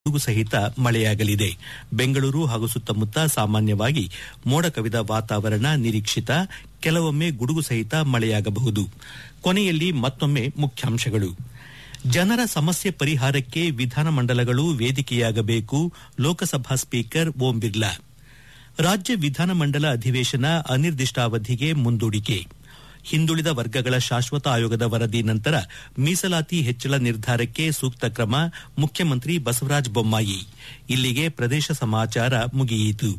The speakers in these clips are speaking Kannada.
ಗುಡುಗು ಸಹಿತ ಮಳೆಯಾಗಲಿದೆ ಬೆಂಗಳೂರು ಹಾಗೂ ಸುತ್ತಮುತ್ತ ಸಾಮಾನ್ಯವಾಗಿ ಮೋಡ ಕವಿದ ವಾತಾವರಣ ನಿರೀಕ್ಷಿತ ಕೆಲವೊಮ್ಮೆ ಗುಡುಗು ಸಹಿತ ಮಳೆಯಾಗಬಹುದು ಕೊನೆಯಲ್ಲಿ ಮತ್ತೊಮ್ಮೆ ಮುಖ್ಯಾಂಶಗಳು ಜನರ ಸಮಸ್ಯೆ ಪರಿಹಾರಕ್ಕೆ ವಿಧಾನಮಂಡಲಗಳು ವೇದಿಕೆಯಾಗಬೇಕು ಲೋಕಸಭಾ ಸ್ಪೀಕರ್ ಓಂ ಬಿರ್ಲಾ ರಾಜ್ಯ ವಿಧಾನಮಂಡಲ ಅಧಿವೇಶನ ಅನಿರ್ದಿಷ್ಟಾವಧಿಗೆ ಮುಂದೂಡಿಕೆ ಹಿಂದುಳಿದ ವರ್ಗಗಳ ಶಾಶ್ವತ ಆಯೋಗದ ವರದಿ ನಂತರ ಮೀಸಲಾತಿ ಹೆಚ್ಚಳ ನಿರ್ಧಾರಕ್ಕೆ ಸೂಕ್ತ ಕ್ರಮ ಮುಖ್ಯಮಂತ್ರಿ ಬಸವರಾಜ ಬೊಮ್ಮಾಯಿ ಇಲ್ಲಿಗೆ ಪ್ರದೇಶ ಸಮಾಚಾರ ಮುಗಿಯಿತು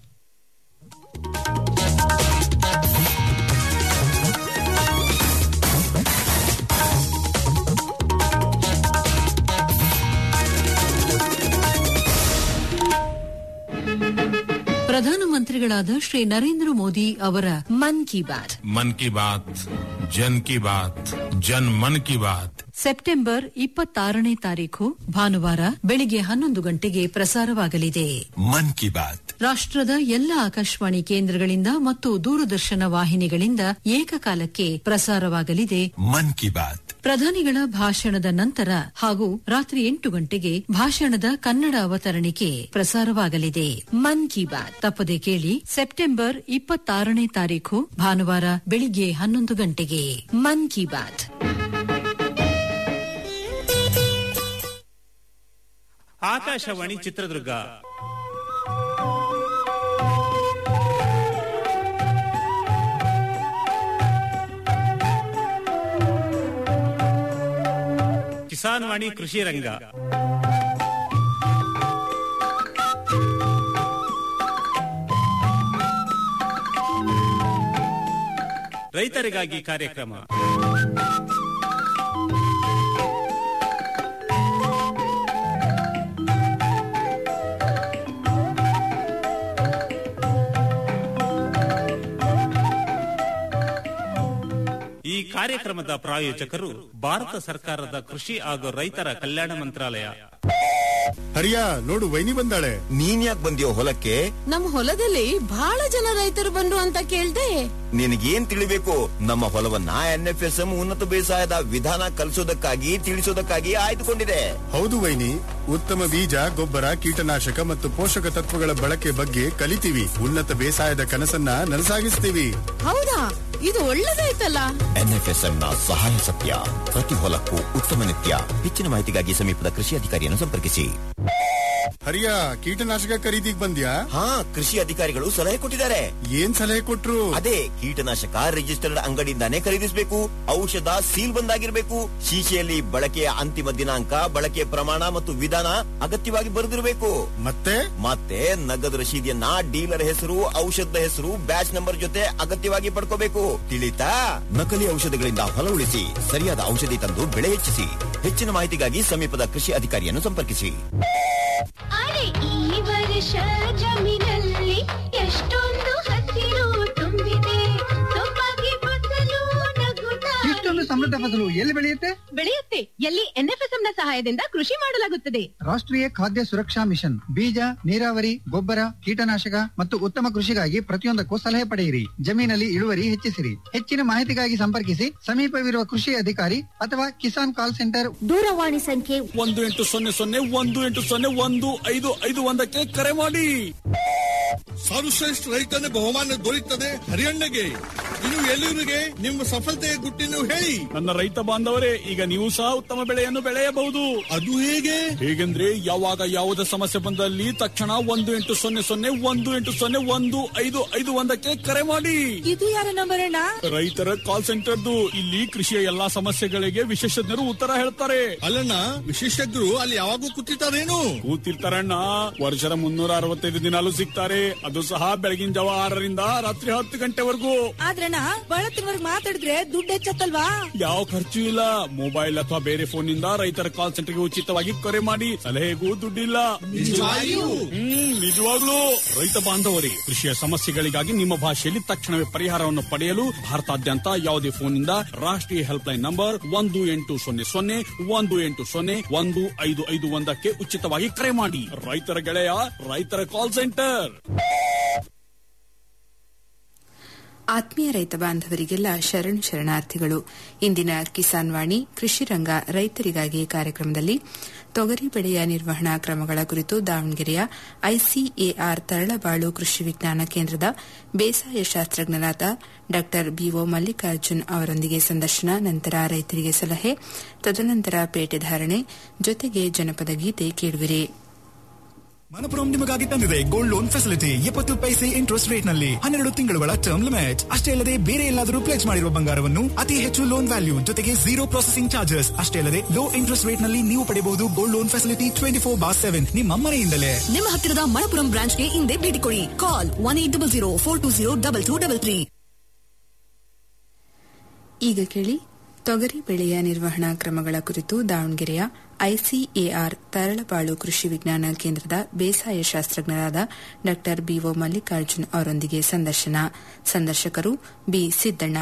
ಪ್ರಧಾನಮಂತ್ರಿಗಳಾದ ಶ್ರೀ ನರೇಂದ್ರ ಮೋದಿ ಅವರ ಮನ್ ಕಿ ಬಾತ್ मन की बात जन की बात जन मन की बात ಸೆಪ್ಟೆಂಬರ್ ಇಪ್ಪತ್ತಾರನೇ ತಾರೀಖು ಭಾನುವಾರ ಬೆಳಿಗ್ಗೆ ಹನ್ನೊಂದು ಗಂಟೆಗೆ ಪ್ರಸಾರವಾಗಲಿದೆ मन की बात ರಾಷ್ಟ್ರದ ಎಲ್ಲ ಆಕಾಶವಾಣಿ ಕೇಂದ್ರಗಳಿಂದ ಮತ್ತು ದೂರದರ್ಶನ ವಾಹಿನಿಗಳಿಂದ ಏಕಕಾಲಕ್ಕೆ ಪ್ರಸಾರವಾಗಲಿದೆ मन की बात ಪ್ರಧಾನಿಗಳ ಭಾಷಣದ ನಂತರ ಹಾಗೂ ರಾತ್ರಿ ಎಂಟು ಗಂಟೆಗೆ ಭಾಷಣದ ಕನ್ನಡ ಅವತರಣಿಕೆ ಪ್ರಸಾರವಾಗಲಿದೆ ಮನ್ ಕಿ ಬಾತ್ ತಪ್ಪದೆ ಕೇಳಿ ಸೆಪ್ಟೆಂಬರ್ ಇಪ್ಪತ್ತಾರನೇ ತಾರೀಖು ಭಾನುವಾರ ಬೆಳಿಗ್ಗೆ ಹನ್ನೊಂದು ಗಂಟೆಗೆ ಮನ್ ಕಿ ಬಾತ್ ಆಕಾಶವಾಣಿ ಚಿತ್ರದುರ್ಗ ಕಿಸಾನ್ ವಾಣಿ ಕೃಷಿ ರಂಗ ರೈತರಿಗಾಗಿ ಕಾರ್ಯಕ್ರಮ ಈ ಕಾರ್ಯಕ್ರಮದ ಪ್ರಾಯೋಜಕರು ಭಾರತ ಸರ್ಕಾರದ ಕೃಷಿ ಹಾಗೂ ರೈತರ ಕಲ್ಯಾಣ ಮಂತ್ರಾಲಯ ಹರಿಯಾ ನೋಡು ವೈನಿ ಬಂದಾಳೆ ನೀನ್ ಯಾಕೆ ಬಂದಿಯೋ ಹೊಲಕ್ಕೆ ನಮ್ ಹೊಲದಲ್ಲಿ ಬಹಳ ಜನ ರೈತರು ಬಂದ್ರು ಅಂತ ಕೇಳ್ದೆ ನಿನಗೇನ್ ತಿಳಿಬೇಕು ನಮ್ಮ ಹೊಲವನ್ನ ಎನ್ ಎಫ್ ಎಸ್ ಎಂ ಉನ್ನತ ಬೇಸಾಯದ ವಿಧಾನ ಕಲಿಸೋದಕ್ಕಾಗಿ ತಿಳಿಸೋದಕ್ಕಾಗಿ ಆಯ್ದುಕೊಂಡಿದೆ ಹೌದು ವೈನಿ ಉತ್ತಮ ಬೀಜ ಗೊಬ್ಬರ ಕೀಟನಾಶಕ ಮತ್ತು ಪೋಷಕ ತತ್ವಗಳ ಬಳಕೆ ಬಗ್ಗೆ ಕಲಿತೀವಿ ಉನ್ನತ ಬೇಸಾಯದ ಕನಸನ್ನ ನನಸಾಗಿಸ್ತೀವಿ ಹೌದಾ ಇದು ಒಳ್ಳೇದಾಯ್ತಲ್ಲ ಎನ್ ಎಫ್ ಎಸ್ ಎಂ ನ ಸಹಾಯ ಸತ್ಯ ಪ್ರತಿ ಹೊಲಕ್ಕೂ ಉತ್ತಮ ನಿತ್ಯ ಹೆಚ್ಚಿನ ಮಾಹಿತಿಗಾಗಿ ಸಮೀಪದ ಕೃಷಿ ಅಧಿಕಾರಿಯನ್ನು ಸಂಪರ್ಕಿಸಿ ಹರಿಯಾ ಕೀಟನಾಶಕ ಖರೀದಿಗ್ ಬಂದ್ಯಾ ಹಾ ಕೃಷಿ ಅಧಿಕಾರಿಗಳು ಸಲಹೆ ಕೊಟ್ಟಿದ್ದಾರೆ ಏನ್ ಸಲಹೆ ಕೊಟ್ರು ಅದೇ ಕೀಟನಾಶಕ ರಿಜಿಸ್ಟರ್ಡ್ ಅಂಗಡಿಯಿಂದಾನೇ ಖರೀದಿಸಬೇಕು ಔಷಧ ಸೀಲ್ ಬಂದಾಗಿರ್ಬೇಕು ಶೀಶೆಯಲ್ಲಿ ಬಳಕೆಯ ಅಂತಿಮ ದಿನಾಂಕ ಬಳಕೆಯ ಪ್ರಮಾಣ ಮತ್ತು ವಿಧಾನ ಅಗತ್ಯವಾಗಿ ಬರೆದಿರಬೇಕು ಮತ್ತೆ ಮತ್ತೆ ನಗದು ರಶೀದಿಯನ್ನ ಡೀಲರ್ ಹೆಸರು ಔಷಧದ ಹೆಸರು ಬ್ಯಾಚ್ ನಂಬರ್ ಜೊತೆ ಅಗತ್ಯವಾಗಿ ಪಡ್ಕೋಬೇಕು ತಿಳಿತಾ ನಕಲಿ ಔಷಧಗಳಿಂದ ಹೊಲ ಉಳಿಸಿ ಸರಿಯಾದ ಔಷಧಿ ತಂದು ಬೆಳೆ ಹೆಚ್ಚಿಸಿ ಹೆಚ್ಚಿನ ಮಾಹಿತಿಗಾಗಿ ಸಮೀಪದ ಕೃಷಿ ಅಧಿಕಾರಿಯನ್ನು ಸಂಪರ್ಕಿಸಿ ಅರೆ ಈ ವರ್ಷ ಜಮೀನಲ್ಲಿ ಎಷ್ಟೊಂದು ಹಸಿರು ತುಂಬಿದೆ ಸೊಬಗೆ ಫಸಲು ನಗುತ್ತಾ ಇಷ್ಟೊಂದು ಸಮೃದ್ಧ ಫಸಲು ಎಲ್ಲಿ ಬೆಳೆಯುತ್ತೆ ಬೆಳೆಯುತ್ತೆ ಎಲ್ಲಿ ಎನ್ಎಫ್ಎಸ್ಎಂ ನ ಸಹಾಯದಿಂದ ಕೃಷಿ ಮಾಡಲಾಗುತ್ತದೆ ರಾಷ್ಟ್ರೀಯ ಖಾದ್ಯ ಸುರಕ್ಷಾ ಮಿಷನ್ ಬೀಜ ನೀರಾವರಿ ಗೊಬ್ಬರ ಕೀಟನಾಶಕ ಮತ್ತು ಉತ್ತಮ ಕೃಷಿಗಾಗಿ ಪ್ರತಿಯೊಂದಕ್ಕೂ ಸಲಹೆ ಪಡೆಯಿರಿ ಜಮೀನಲ್ಲಿ ಇಳುವರಿ ಹೆಚ್ಚಿಸಿರಿ ಹೆಚ್ಚಿನ ಮಾಹಿತಿಗಾಗಿ ಸಂಪರ್ಕಿಸಿ ಸಮೀಪವಿರುವ ಕೃಷಿ ಅಧಿಕಾರಿ ಅಥವಾ ಕಿಸಾನ್ ಕಾಲ್ ಸೆಂಟರ್ ದೂರವಾಣಿ ಸಂಖ್ಯೆ ಒಂದು ಎಂಟು ಸೊನ್ನೆ ಸೊನ್ನೆ ಒಂದು ಎಂಟು ಸೊನ್ನೆ ಒಂದು ಐದು ಐದು ಒಂದಕ್ಕೆ ಕರೆ ಮಾಡಿ ಸರ್ವಶ್ರೇಷ್ಠ ರೈತನ ಬಹುಮಾನ ದೊರೆಯುತ್ತದೆ ಹರಿಯಣ್ಣಗೆ ಇನ್ನು ಎಲ್ಲರಿಗೆ ನಿಮ್ಮ ಸಫಲತೆಯ ಗುಟ್ಟಿನ ಹೇಳಿ ನನ್ನ ರೈತ ಬಾಂಧವರೇ ಈಗ ನೀವು ಸಹ ಉತ್ತಮ ಬೆಳೆಯನ್ನು ಬೆಳೆಯಬಹುದು ಅದು ಹೇಗೆ ಹೇಗೆಂದ್ರೆ ಯಾವಾಗ ಯಾವುದೇ ಸಮಸ್ಯೆ ಬಂದಲ್ಲಿ ತಕ್ಷಣ ಒಂದು ಎಂಟು ಸೊನ್ನೆ ಸೊನ್ನೆ ಒಂದು ಎಂಟು ಸೊನ್ನೆ ಒಂದು ಐದು ಐದು ಒಂದಕ್ಕೆ ಕರೆ ಮಾಡಿ ಇದು ಯಾರ ನಂಬರ್ ಅಣ್ಣ ರೈತರ ಕಾಲ್ ಸೆಂಟರ್ದು ಇಲ್ಲಿ ಕೃಷಿಯ ಎಲ್ಲಾ ಸಮಸ್ಯೆಗಳಿಗೆ ವಿಶೇಷಜ್ಞರು ಉತ್ತರ ಹೇಳ್ತಾರೆ ಅಲ್ಲಣ್ಣ ವಿಶೇಷಜ್ಞರು ಅಲ್ಲಿ ಯಾವಾಗೂ ಕೂತಿರ್ತಾರೇನು ಕೂತಿರ್ತಾರಣ್ಣ ವರ್ಷದ ಮುನ್ನೂರ ಅರವತ್ತೈದು ದಿನಾಲು ಸಿಗ್ತಾರೆ ಅದು ಸಹ ಬೆಳಗಿನ ಜಾವ ಆರರಿಂದ ರಾತ್ರಿ ಹತ್ತು ಗಂಟೆವರೆಗೂ ಆದ್ರಣ್ಣ ಬಳತ್ತಿನವರೆಗೆ ಮಾತಾಡಿದ್ರೆ ದುಡ್ಡು ಹೆಚ್ಚತ್ತಲ್ವಾ ಯಾವ ಖರ್ಚು ಇಲ್ಲ ಮೊಬೈಲ್ ಅಥವಾ ಬೇರೆ ಫೋನ್ ನಿಂದ ರೈತರ ಕಾಲ್ ಸೆಂಟರ್ಗೆ ಉಚಿತವಾಗಿ ಕರೆ ಮಾಡಿ ಸಲಹೆಗೂ ದುಡ್ಡಿಲ್ಲ ಹ್ಮ್ ನಿಜವಾಗ್ಲೂ ರೈತ ಬಾಂಧವರೇ ಕೃಷಿಯ ಸಮಸ್ಯೆಗಳಿಗಾಗಿ ನಿಮ್ಮ ಭಾಷೆಯಲ್ಲಿ ತಕ್ಷಣವೇ ಪರಿಹಾರವನ್ನು ಪಡೆಯಲು ಭಾರತಾದ್ಯಂತ ಯಾವುದೇ ಫೋನ್ನಿಂದ ರಾಷ್ಟ್ರೀಯ ಹೆಲ್ಪ್ ಲೈನ್ ನಂಬರ್ ಒಂದು ಎಂಟು ಸೊನ್ನೆ ಸೊನ್ನೆ ಒಂದು ಎಂಟು ಸೊನ್ನೆ ಒಂದು ಐದು ಐದು ಒಂದಕ್ಕೆ ಉಚಿತವಾಗಿ ಕರೆ ಮಾಡಿ ರೈತರ ಗೆಳೆಯ ರೈತರ ಕಾಲ್ ಸೆಂಟರ್ ಆತ್ಮೀಯ ರೈತ ಬಾಂಧವರಿಗೆಲ್ಲ ಶರಣು ಶರಣಾರ್ಥಿಗಳು ಇಂದಿನ ಕಿಸಾನ್ ವಾಣಿ ಕೃಷಿ ರಂಗ ರೈತರಿಗಾಗಿ ಕಾರ್ಯಕ್ರಮದಲ್ಲಿ ತೊಗರಿ ಬೆಳೆಯ ನಿರ್ವಹಣಾ ಕ್ರಮಗಳ ಕುರಿತು ದಾವಣಗೆರೆಯ ಐಸಿಎಆರ್ ತರಳಬಾಳು ಕೃಷಿ ವಿಜ್ಞಾನ ಕೇಂದ್ರದ ಬೇಸಾಯ ಶಾಸ್ತ್ರಜ್ಞರಾದ ಡಾ ಬಿಒ ಮಲ್ಲಿಕಾರ್ಜುನ್ ಅವರೊಂದಿಗೆ ಸಂದರ್ಶನ ನಂತರ ರೈತರಿಗೆ ಸಲಹೆ ತದನಂತರ ಪೇಟೆ ಧಾರಣೆ ಜೊತೆಗೆ ಜನಪದ ಗೀತೆ ಕೇಳುವಿರಿ ಮನಪುರಂ ನಿಮಗಾಗಿ ತಂದಿದೆ ಗೋಲ್ಡ್ ಲೋನ್ ಫೆಸಿಲಿಟಿ ಎಪ್ಪತ್ತು ಪೈಸೆ ಇಂಟ್ರೆಸ್ಟ್ ರೇಟ್ ನಲ್ಲಿ ಹನ್ನೆರಡು ತಿಂಗಳುಗಳ ಟರ್ಮ್ ಲಿಮಿಟ್ ಅಷ್ಟೇ ಅಲ್ಲದೆ ಬೇರೆ ಎಲ್ಲಾದರೂ ಪ್ಲೇಸ್ ಮಾಡಿರುವ ಬಂಗಾರವನ್ನು ಅತಿ ಹೆಚ್ಚು ಲೋನ್ ವ್ಯಾಲ್ಯೂ ಜೊತೆಗೆ ಜೀರೋ ಪ್ರೊಸೆಸಿಂಗ್ ಚಾರ್ಜಸ್ ಅಷ್ಟೇ ಅಲ್ಲದೆ ಲೋ ಇಂಟ್ರೆಸ್ಟ್ ರೇಟ್ ನಲ್ಲಿ ನೀವು ಪಡೆಯಬಹುದು gold loan facility twenty four bar seven ನಿಮ್ಮ ಮನೆಯಿಂದಲೇ ನಿಮ್ಮ ಹತ್ತಿರದ ಮಣಪುರಂ ಬ್ರಾಂಚ್ಗೆ ಹಿಂದೆ ಭೇಟಿ ಕೊಡಿ call one eight double zero four two zero double two double three ಈಗ ಕೇಳಿ ತೊಗರಿ ಬೆಳೆಯ ನಿರ್ವಹಣಾ ಕ್ರಮಗಳ ಕುರಿತು ದಾವಣಗೆರೆಯ ಐಸಿಎಆರ್ ತರಳಬಾಳು ಕೃಷಿ ವಿಜ್ಞಾನ ಕೇಂದ್ರದ ಬೇಸಾಯ ಶಾಸ್ತ್ರಜ್ಞರಾದ ಡಾ ಬಿಒ ಮಲ್ಲಿಕಾರ್ಜುನ್ ಅವರೊಂದಿಗೆ ಸಂದರ್ಶನ ಸಂದರ್ಶಕರು ಬಿ ಸಿದ್ದಣ್ಣ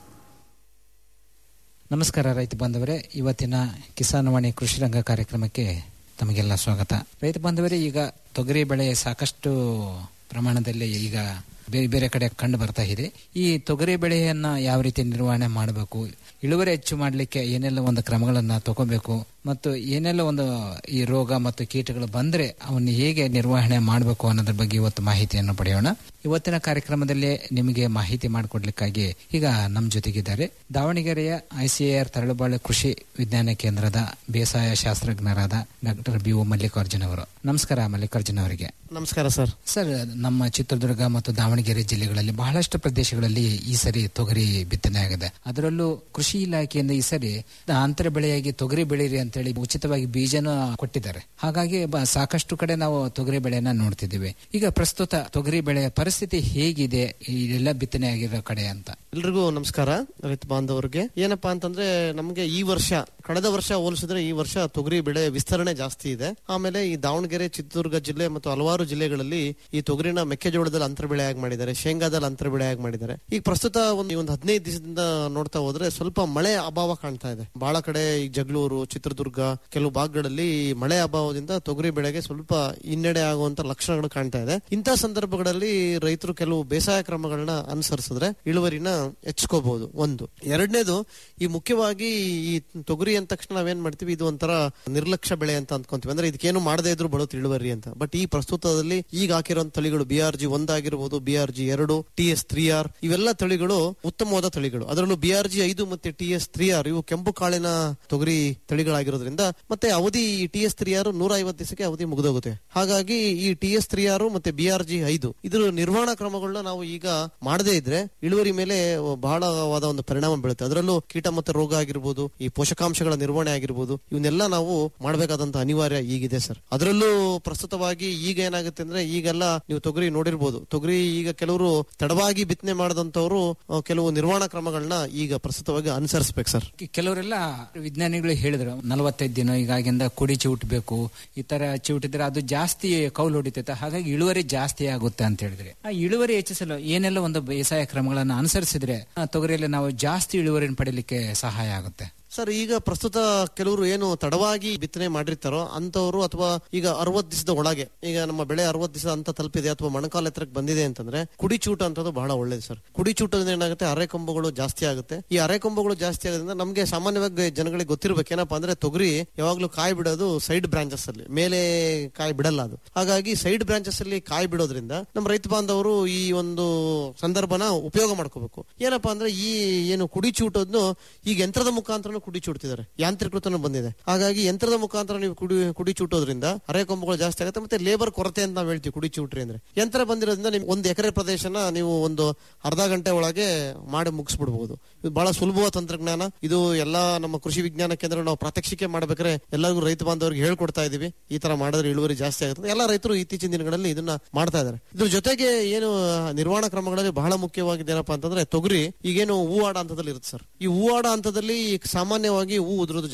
ನಮಸ್ಕಾರ ರೈತ ಬಾಂಧವರೇ ಇವತ್ತಿನ ಕಿಸಾನ್ ವಾಣಿ ಕೃಷಿ ರಂಗ ಕಾರ್ಯಕ್ರಮಕ್ಕೆ ತಮಗೆಲ್ಲ ಸ್ವಾಗತ ರೈತ ಬಾಂಧವರೇ ಈಗ ತೊಗರಿ ಬೆಳೆ ಸಾಕಷ್ಟು ಪ್ರಮಾಣದಲ್ಲಿ ಈಗ ಬೇರೆ ಬೇರೆ ಕಡೆ ಕಂಡು ಬರ್ತಾ ಇದೆ ಈ ತೊಗರಿ ಬೆಳೆಯನ್ನ ಯಾವ ರೀತಿ ನಿರ್ವಹಣೆ ಮಾಡಬೇಕು ಇಳುವರಿ ಹೆಚ್ಚು ಮಾಡಲಿಕ್ಕೆ ಏನೆಲ್ಲ ಒಂದು ಕ್ರಮಗಳನ್ನ ತಗೋಬೇಕು ಮತ್ತು ಏನೆಲ್ಲ ಒಂದು ಈ ರೋಗ ಮತ್ತು ಕೀಟಗಳು ಬಂದ್ರೆ ಅವನ್ನ ಹೇಗೆ ನಿರ್ವಹಣೆ ಮಾಡಬೇಕು ಅನ್ನೋದ್ರ ಬಗ್ಗೆ ಇವತ್ತು ಮಾಹಿತಿಯನ್ನು ಪಡೆಯೋಣ ಇವತ್ತಿನ ಕಾರ್ಯಕ್ರಮದಲ್ಲಿ ನಿಮಗೆ ಮಾಹಿತಿ ಮಾಡಿಕೊಡ್ಲಿಕ್ಕಾಗಿ ಈಗ ನಮ್ಮ ಜೊತೆಗಿದ್ದಾರೆ ದಾವಣಗೆರೆಯ ಐಸಿಎಆರ್ ತರಳುಬಾಳು ಕೃಷಿ ವಿಜ್ಞಾನ ಕೇಂದ್ರದ ಬೇಸಾಯ ಶಾಸ್ತ್ರಜ್ಞರಾದ ಡಾಕ್ಟರ್ ಬಿ ಒ ಮಲ್ಲಿಕಾರ್ಜುನ್ ಅವರು ನಮಸ್ಕಾರ ಮಲ್ಲಿಕಾರ್ಜುನ್ ಅವರಿಗೆ ನಮಸ್ಕಾರ ಸರ್ ಸರ್ ನಮ್ಮ ಚಿತ್ರದುರ್ಗ ಮತ್ತು ದಾವಣಗೆರೆ ಜಿಲ್ಲೆಗಳಲ್ಲಿ ಬಹಳಷ್ಟು ಪ್ರದೇಶಗಳಲ್ಲಿ ಈ ಸರಿ ತೊಗರಿ ಬಿತ್ತನೆ ಆಗಿದೆ ಅದರಲ್ಲೂ ಕೃಷಿ ಇಲಾಖೆಯಿಂದ ಈ ಸರಿ ಅಂತರ ಬೆಳೆಯಾಗಿ ತೊಗರಿ ಬೆಳೀರಿ ಅಂತೇಳಿ ಉಚಿತವಾಗಿ ಬೀಜನ ಕೊಟ್ಟಿದ್ದಾರೆ ಹಾಗಾಗಿ ಬ- ಸಾಕಷ್ಟು ಕಡೆ ನಾವು ತೊಗರಿ ಬೆಳೆಯನ್ನ ನೋಡ್ತಿದ್ದೀವಿ ಈಗ ಪ್ರಸ್ತುತ ತೊಗರಿ ಬೆಳೆಯ ಪರಿಸ್ಥಿತಿ ಹೇಗಿದೆ ಇದೆಲ್ಲ ಬಿತ್ತನೆ ಆಗಿರೋ ಕಡೆ ಅಂತ ಎಲ್ರಿಗೂ ನಮಸ್ಕಾರ ರೈತ ಬಾಂಧವರಿಗೆ ಏನಪ್ಪಾ ಅಂತಂದ್ರೆ ನಮ್ಗೆ ಈ ವರ್ಷ ಕಳೆದ ವರ್ಷ ಹೋಲಿಸಿದ್ರೆ ಈ ವರ್ಷ ತೊಗರಿ ಬೆಳೆ ವಿಸ್ತರಣೆ ಜಾಸ್ತಿ ಇದೆ ಆಮೇಲೆ ಈ ದಾವಣಗೆರೆ ಚಿತ್ರದುರ್ಗ ಜಿಲ್ಲೆ ಮತ್ತು ಹಲವಾರು ಜಿಲ್ಲೆಗಳಲ್ಲಿ ಈ ತೊಗರಿನ ಮೆಕ್ಕೆಜೋಳದಲ್ಲಿ ಅಂತರ ಬೆಳೆಯಾಗಿ ಮಾಡಿದ್ದಾರೆ ಶೇಂಗಾದಲ್ಲಿ ಅಂತರ ಬೆಳೆಯಾಗಿ ಮಾಡಿದ್ದಾರೆ ಈಗ ಪ್ರಸ್ತುತ ಒಂದು ಒಂದು ಹದಿನೈದು ದಿವಸದಿಂದ ನೋಡ್ತಾ ಹೋದ್ರೆ ಸ್ವಲ್ಪ ಮಳೆ ಅಭಾವ ಕಾಣ್ತಾ ಇದೆ ಬಹಳ ಕಡೆ ಈ ಜಗಳೂರು ಚಿತ್ರದುರ್ಗ ಕೆಲವು ಭಾಗಗಳಲ್ಲಿ ಮಳೆ ಅಭಾವದಿಂದ ತೊಗರಿ ಬೆಳೆಗೆ ಸ್ವಲ್ಪ ಹಿನ್ನಡೆ ಆಗುವಂತ ಲಕ್ಷಣಗಳು ಕಾಣ್ತಾ ಇದೆ ಇಂಥ ಸಂದರ್ಭಗಳಲ್ಲಿ ರೈತರು ಕೆಲವು ಬೇಸಾಯ ಕ್ರಮಗಳನ್ನ ಅನುಸರಿಸಿದ್ರೆ ಇಳುವರಿನ ಹೆಚ್ಚಿಕೋಬಹುದು ಒಂದು ಎರಡನೇದು ಈ ಮುಖ್ಯವಾಗಿ ಈ ತೊಗರಿ ಅಂದ ತಕ್ಷಣ ನಾವೇನ್ ಮಾಡ್ತೀವಿ ಇದು ಒಂಥರ ನಿರ್ಲಕ್ಷ್ಯ ಬೆಳೆ ಅಂತ ಅಂದ್ಕೊಂತೀವಿ ಅಂದ್ರೆ ಇದಕ್ಕೇನು ಮಾಡದೇ ಇದ್ರು ಬಳುತ್ತೆ ಇಳುವರಿ ಅಂತ ಬಟ್ ಈ ಪ್ರಸ್ತುತದಲ್ಲಿ ಈಗ ಹಾಕಿರೋ ತಳಿಗಳು ಬಿ ಆರ್ ಜಿ ಒಂದಾಗಿರ್ಬೋದು ಬಿ ಆರ್ ಜಿ ಎರಡು ಟಿ ಎಸ್ ತ್ರೀ ಆರ್ ಇವೆಲ್ಲ ತಳಿಗಳು ಉತ್ತಮವಾದ ತಳಿಗಳು ಅದರಲ್ಲೂ ಬಿ ಆರ್ ಜಿ ಐದು ಮತ್ತೆ ಟಿ ಎಸ್ ತ್ರೀ ಆರ್ ಇವು ಕೆಂಪು ಕಾಳಿನ ತೊಗರಿ ತಳಿಗಳಾಗಿರೋದ್ರಿಂದ ಮತ್ತೆ ಅವಧಿ ಟಿ ಎಸ್ ತ್ರೀ ಆರ್ ನೂರ ಐವತ್ತು ದಿವಸಕ್ಕೆ ಅವಧಿ ಮುಗಿದೋಗುತ್ತೆ ಹಾಗಾಗಿ ಈ ಟಿ ಎಸ್ ತ್ರೀ ಆರ್ ಮತ್ತೆ ಬಿ ಆರ್ ಜಿ ಐದು ಇದ್ರ ನಿರ್ವಹಣಾ ಕ್ರಮಗಳನ್ನ ನಾವು ಈಗ ಮಾಡದೇ ಇದ್ರೆ ಇಳುವರಿ ಮೇಲೆ ಬಹಳವಾದ ಒಂದು ಪರಿಣಾಮ ಬೀಳುತ್ತೆ ಅದರಲ್ಲೂ ಕೀಟ ಮತ್ತೆ ರೋಗ ಆಗಿರ್ಬೋದು ಈ ಪೋಷಕಾಂಶಗಳ ನಿರ್ವಹಣೆ ಆಗಿರ್ಬೋದು ಇವನ್ನೆಲ್ಲ ನಾವು ಮಾಡಬೇಕಾದಂತ ಅನಿವಾರ್ಯ ಈಗಿದೆ ಸರ್ ಅದರಲ್ಲೂ ಪ್ರಸ್ತುತವಾಗಿ ಈಗ ಏನಾಗುತ್ತೆ ಅಂದ್ರೆ ಈಗೆಲ್ಲ ನೀವು ತೊಗರಿ ನೋಡಿರ್ಬೋದು ತೊಗರಿ ಈಗ ಕೆಲವರು ತಡವಾಗಿ ಬಿತ್ತನೆ ಮಾಡದಂತವರು ಆ, ಕೆಲವು ನಿರ್ವಹಣಾ ಕ್ರಮಗಳನ್ನ ಈಗ ಪ್ರಸ್ತುತವಾಗಿ ಅನುಸರಿಸಬೇಕು ಸರ್ ಕೆಲವರೆಲ್ಲ ವಿಜ್ಞಾನಿಗಳು ಹೇಳಿದ್ರು ನಲವತ್ತೈದು ದಿನ ಈಗಾಗಿಂದ ಕುಡಿ ಚಿವುಟ್ಬೇಕು ಈ ತರ ಚಿವುಟಿದ್ರೆ ಅದು ಜಾಸ್ತಿ ಕೌಲು ಹೊಡಿತೈತೆ ಹಾಗಾಗಿ ಇಳುವರಿ ಜಾಸ್ತಿ ಆಗುತ್ತೆ ಅಂತ ಹೇಳಿದ್ರೆ ಆ ಇಳುವರಿ ಹೆಚ್ಚಿಸಲು ಏನೆಲ್ಲ ಒಂದು ಬೇಸಾಯ ಕ್ರಮಗಳನ್ನು ಅನುಸರಿಸಿದ್ರೆ ಆ ತೊಗರಿಯಲ್ಲಿ ನಾವು ಜಾಸ್ತಿ ಇಳುವರಿನ ಪಡಿಲಿಕ್ಕೆ ಸಹಾಯ ಆಗುತ್ತೆ ಸರ್ ಈಗ ಪ್ರಸ್ತುತ ಕೆಲವರು ಏನು ತಡವಾಗಿ ಬಿತ್ತನೆ ಮಾಡಿರ್ತಾರೋ ಅಂತವರು ಅಥವಾ ಈಗ ಅರವತ್ ದಿವಸದ ಒಳಗೆ ಈಗ ನಮ್ಮ ಬೆಳೆ ಅರವತ್ ದಿವಸ ಅಂತ ತಲುಪಿದೆ ಅಥವಾ ಮೊಣಕಾಲ ಎತ್ತರಕ್ಕೆ ಬಂದಿದೆ ಅಂತಂದ್ರೆ ಕುಡಿ ಚೂಟ ಅಂತದ್ದು ಬಹಳ ಒಳ್ಳೇದು ಸರ್ ಕುಡಿ ಚೂಟದಿಂದ ಏನಾಗುತ್ತೆ ಅರೆ ಕೊಂಬುಗಳು ಜಾಸ್ತಿ ಆಗುತ್ತೆ ಈ ಅರೆ ಕೊಂಬುಗಳು ಜಾಸ್ತಿ ಆಗೋದ್ರಿಂದ ನಮಗೆ ಸಾಮಾನ್ಯವಾಗಿ ಜನಗಳಿಗೆ ಗೊತ್ತಿರ್ಬೇಕು ಏನಪ್ಪಾ ಅಂದ್ರೆ ತೊಗರಿ ಯಾವಾಗ್ಲೂ ಕಾಯಿ ಬಿಡೋದು ಸೈಡ್ ಬ್ರಾಂಚಸ್ ಅಲ್ಲಿ ಮೇಲೆ ಕಾಯಿ ಬಿಡಲ್ಲ ಅದು ಹಾಗಾಗಿ ಸೈಡ್ ಬ್ರಾಂಚಸ್ ಅಲ್ಲಿ ಕಾಯಿ ಬಿಡೋದ್ರಿಂದ ನಮ್ಮ ರೈತ ಬಾಂಧವರು ಈ ಒಂದು ಸಂದರ್ಭನ ಉಪಯೋಗ ಮಾಡ್ಕೋಬೇಕು ಏನಪ್ಪಾ ಅಂದ್ರೆ ಈ ಏನು ಕುಡಿ ಚೂಟೋದ್ನು ಈಗ ಯಂತ್ರದ ಮುಖಾಂತರ ಕುಡಿ ಚೂಡ್ತಿದ್ದಾರೆ ಯಾಂತ್ರೀಕೃತನೂ ಬಂದಿದೆ ಹಾಗಾಗಿ ಯಂತ್ರದ ಮುಖಾಂತರ ನೀವು ಕುಡಿ ಕುಡಿ ಚೂಟೋದ್ರಿಂದ ಅರೆ ಕೊಂಬುಗಳು ಜಾಸ್ತಿ ಆಗುತ್ತೆ ಮತ್ತೆ ಲೇಬರ್ ಕೊರತೆ ಅಂತ ನಾವು ಹೇಳ್ತೀವಿ ಕುಡಿ ಚೂಟ್ರಿ ಅಂದ್ರೆ ಯಂತ್ರ ಬಂದಿರೋದ್ರಿಂದ ನಿಮ್ಗೆ ಒಂದು ಎಕರೆ ಪ್ರದೇಶನ ನೀವು ಒಂದು ಅರ್ಧ ಗಂಟೆ ಒಳಗೆ ಮಾಡಿ ಮುಗಿಸ್ಬಿಡ್ಬಹುದು ಇದು ಬಹಳ ಸುಲಭವಾದ ತಂತ್ರಜ್ಞಾನ ಇದು ಎಲ್ಲಾ ನಮ್ಮ ಕೃಷಿ ವಿಜ್ಞಾನ ಕೇಂದ್ರ ನಾವು ಪ್ರಾತ್ಯಕ್ಷಿಕೆ ಮಾಡ್ಬೇಕಾದ್ರೆ ಎಲ್ಲರಿಗೂ ರೈತ ಬಾಂಧವರಿಗೆ ಹೇಳ್ಕೊಡ್ತಾ ಇದೀವಿ ಈ ತರ ಮಾಡಿದ್ರೆ ಇಳುವರಿ ಜಾಸ್ತಿ ಆಗುತ್ತೆ ಎಲ್ಲ ರೈತರು ಇತ್ತೀಚಿನ ದಿನಗಳಲ್ಲಿ ಇದನ್ನ ಮಾಡ್ತಾ ಇದ್ದಾರೆ ಇದ್ರ ಜೊತೆಗೆ ಏನು ನಿರ್ವಹಣಾ ಕ್ರಮಗಳಲ್ಲಿ ಬಹಳ ಮುಖ್ಯವಾಗಿದೆ ಏನಪ್ಪಾ ಅಂತಂದ್ರೆ ತೊಗರಿ ಈಗೇನು ಹೂವಾಡ ಹಂತದಲ್ಲಿ ಇರುತ್ತೆ ಸರ್ ಈ ಹೂವಾಡ ಹಂತದಲ್ಲಿ ಸಾಮಾನ್ಯವಾಗಿ ಹೂ ಉದುರೋದು ಜಾಸ್ತಿ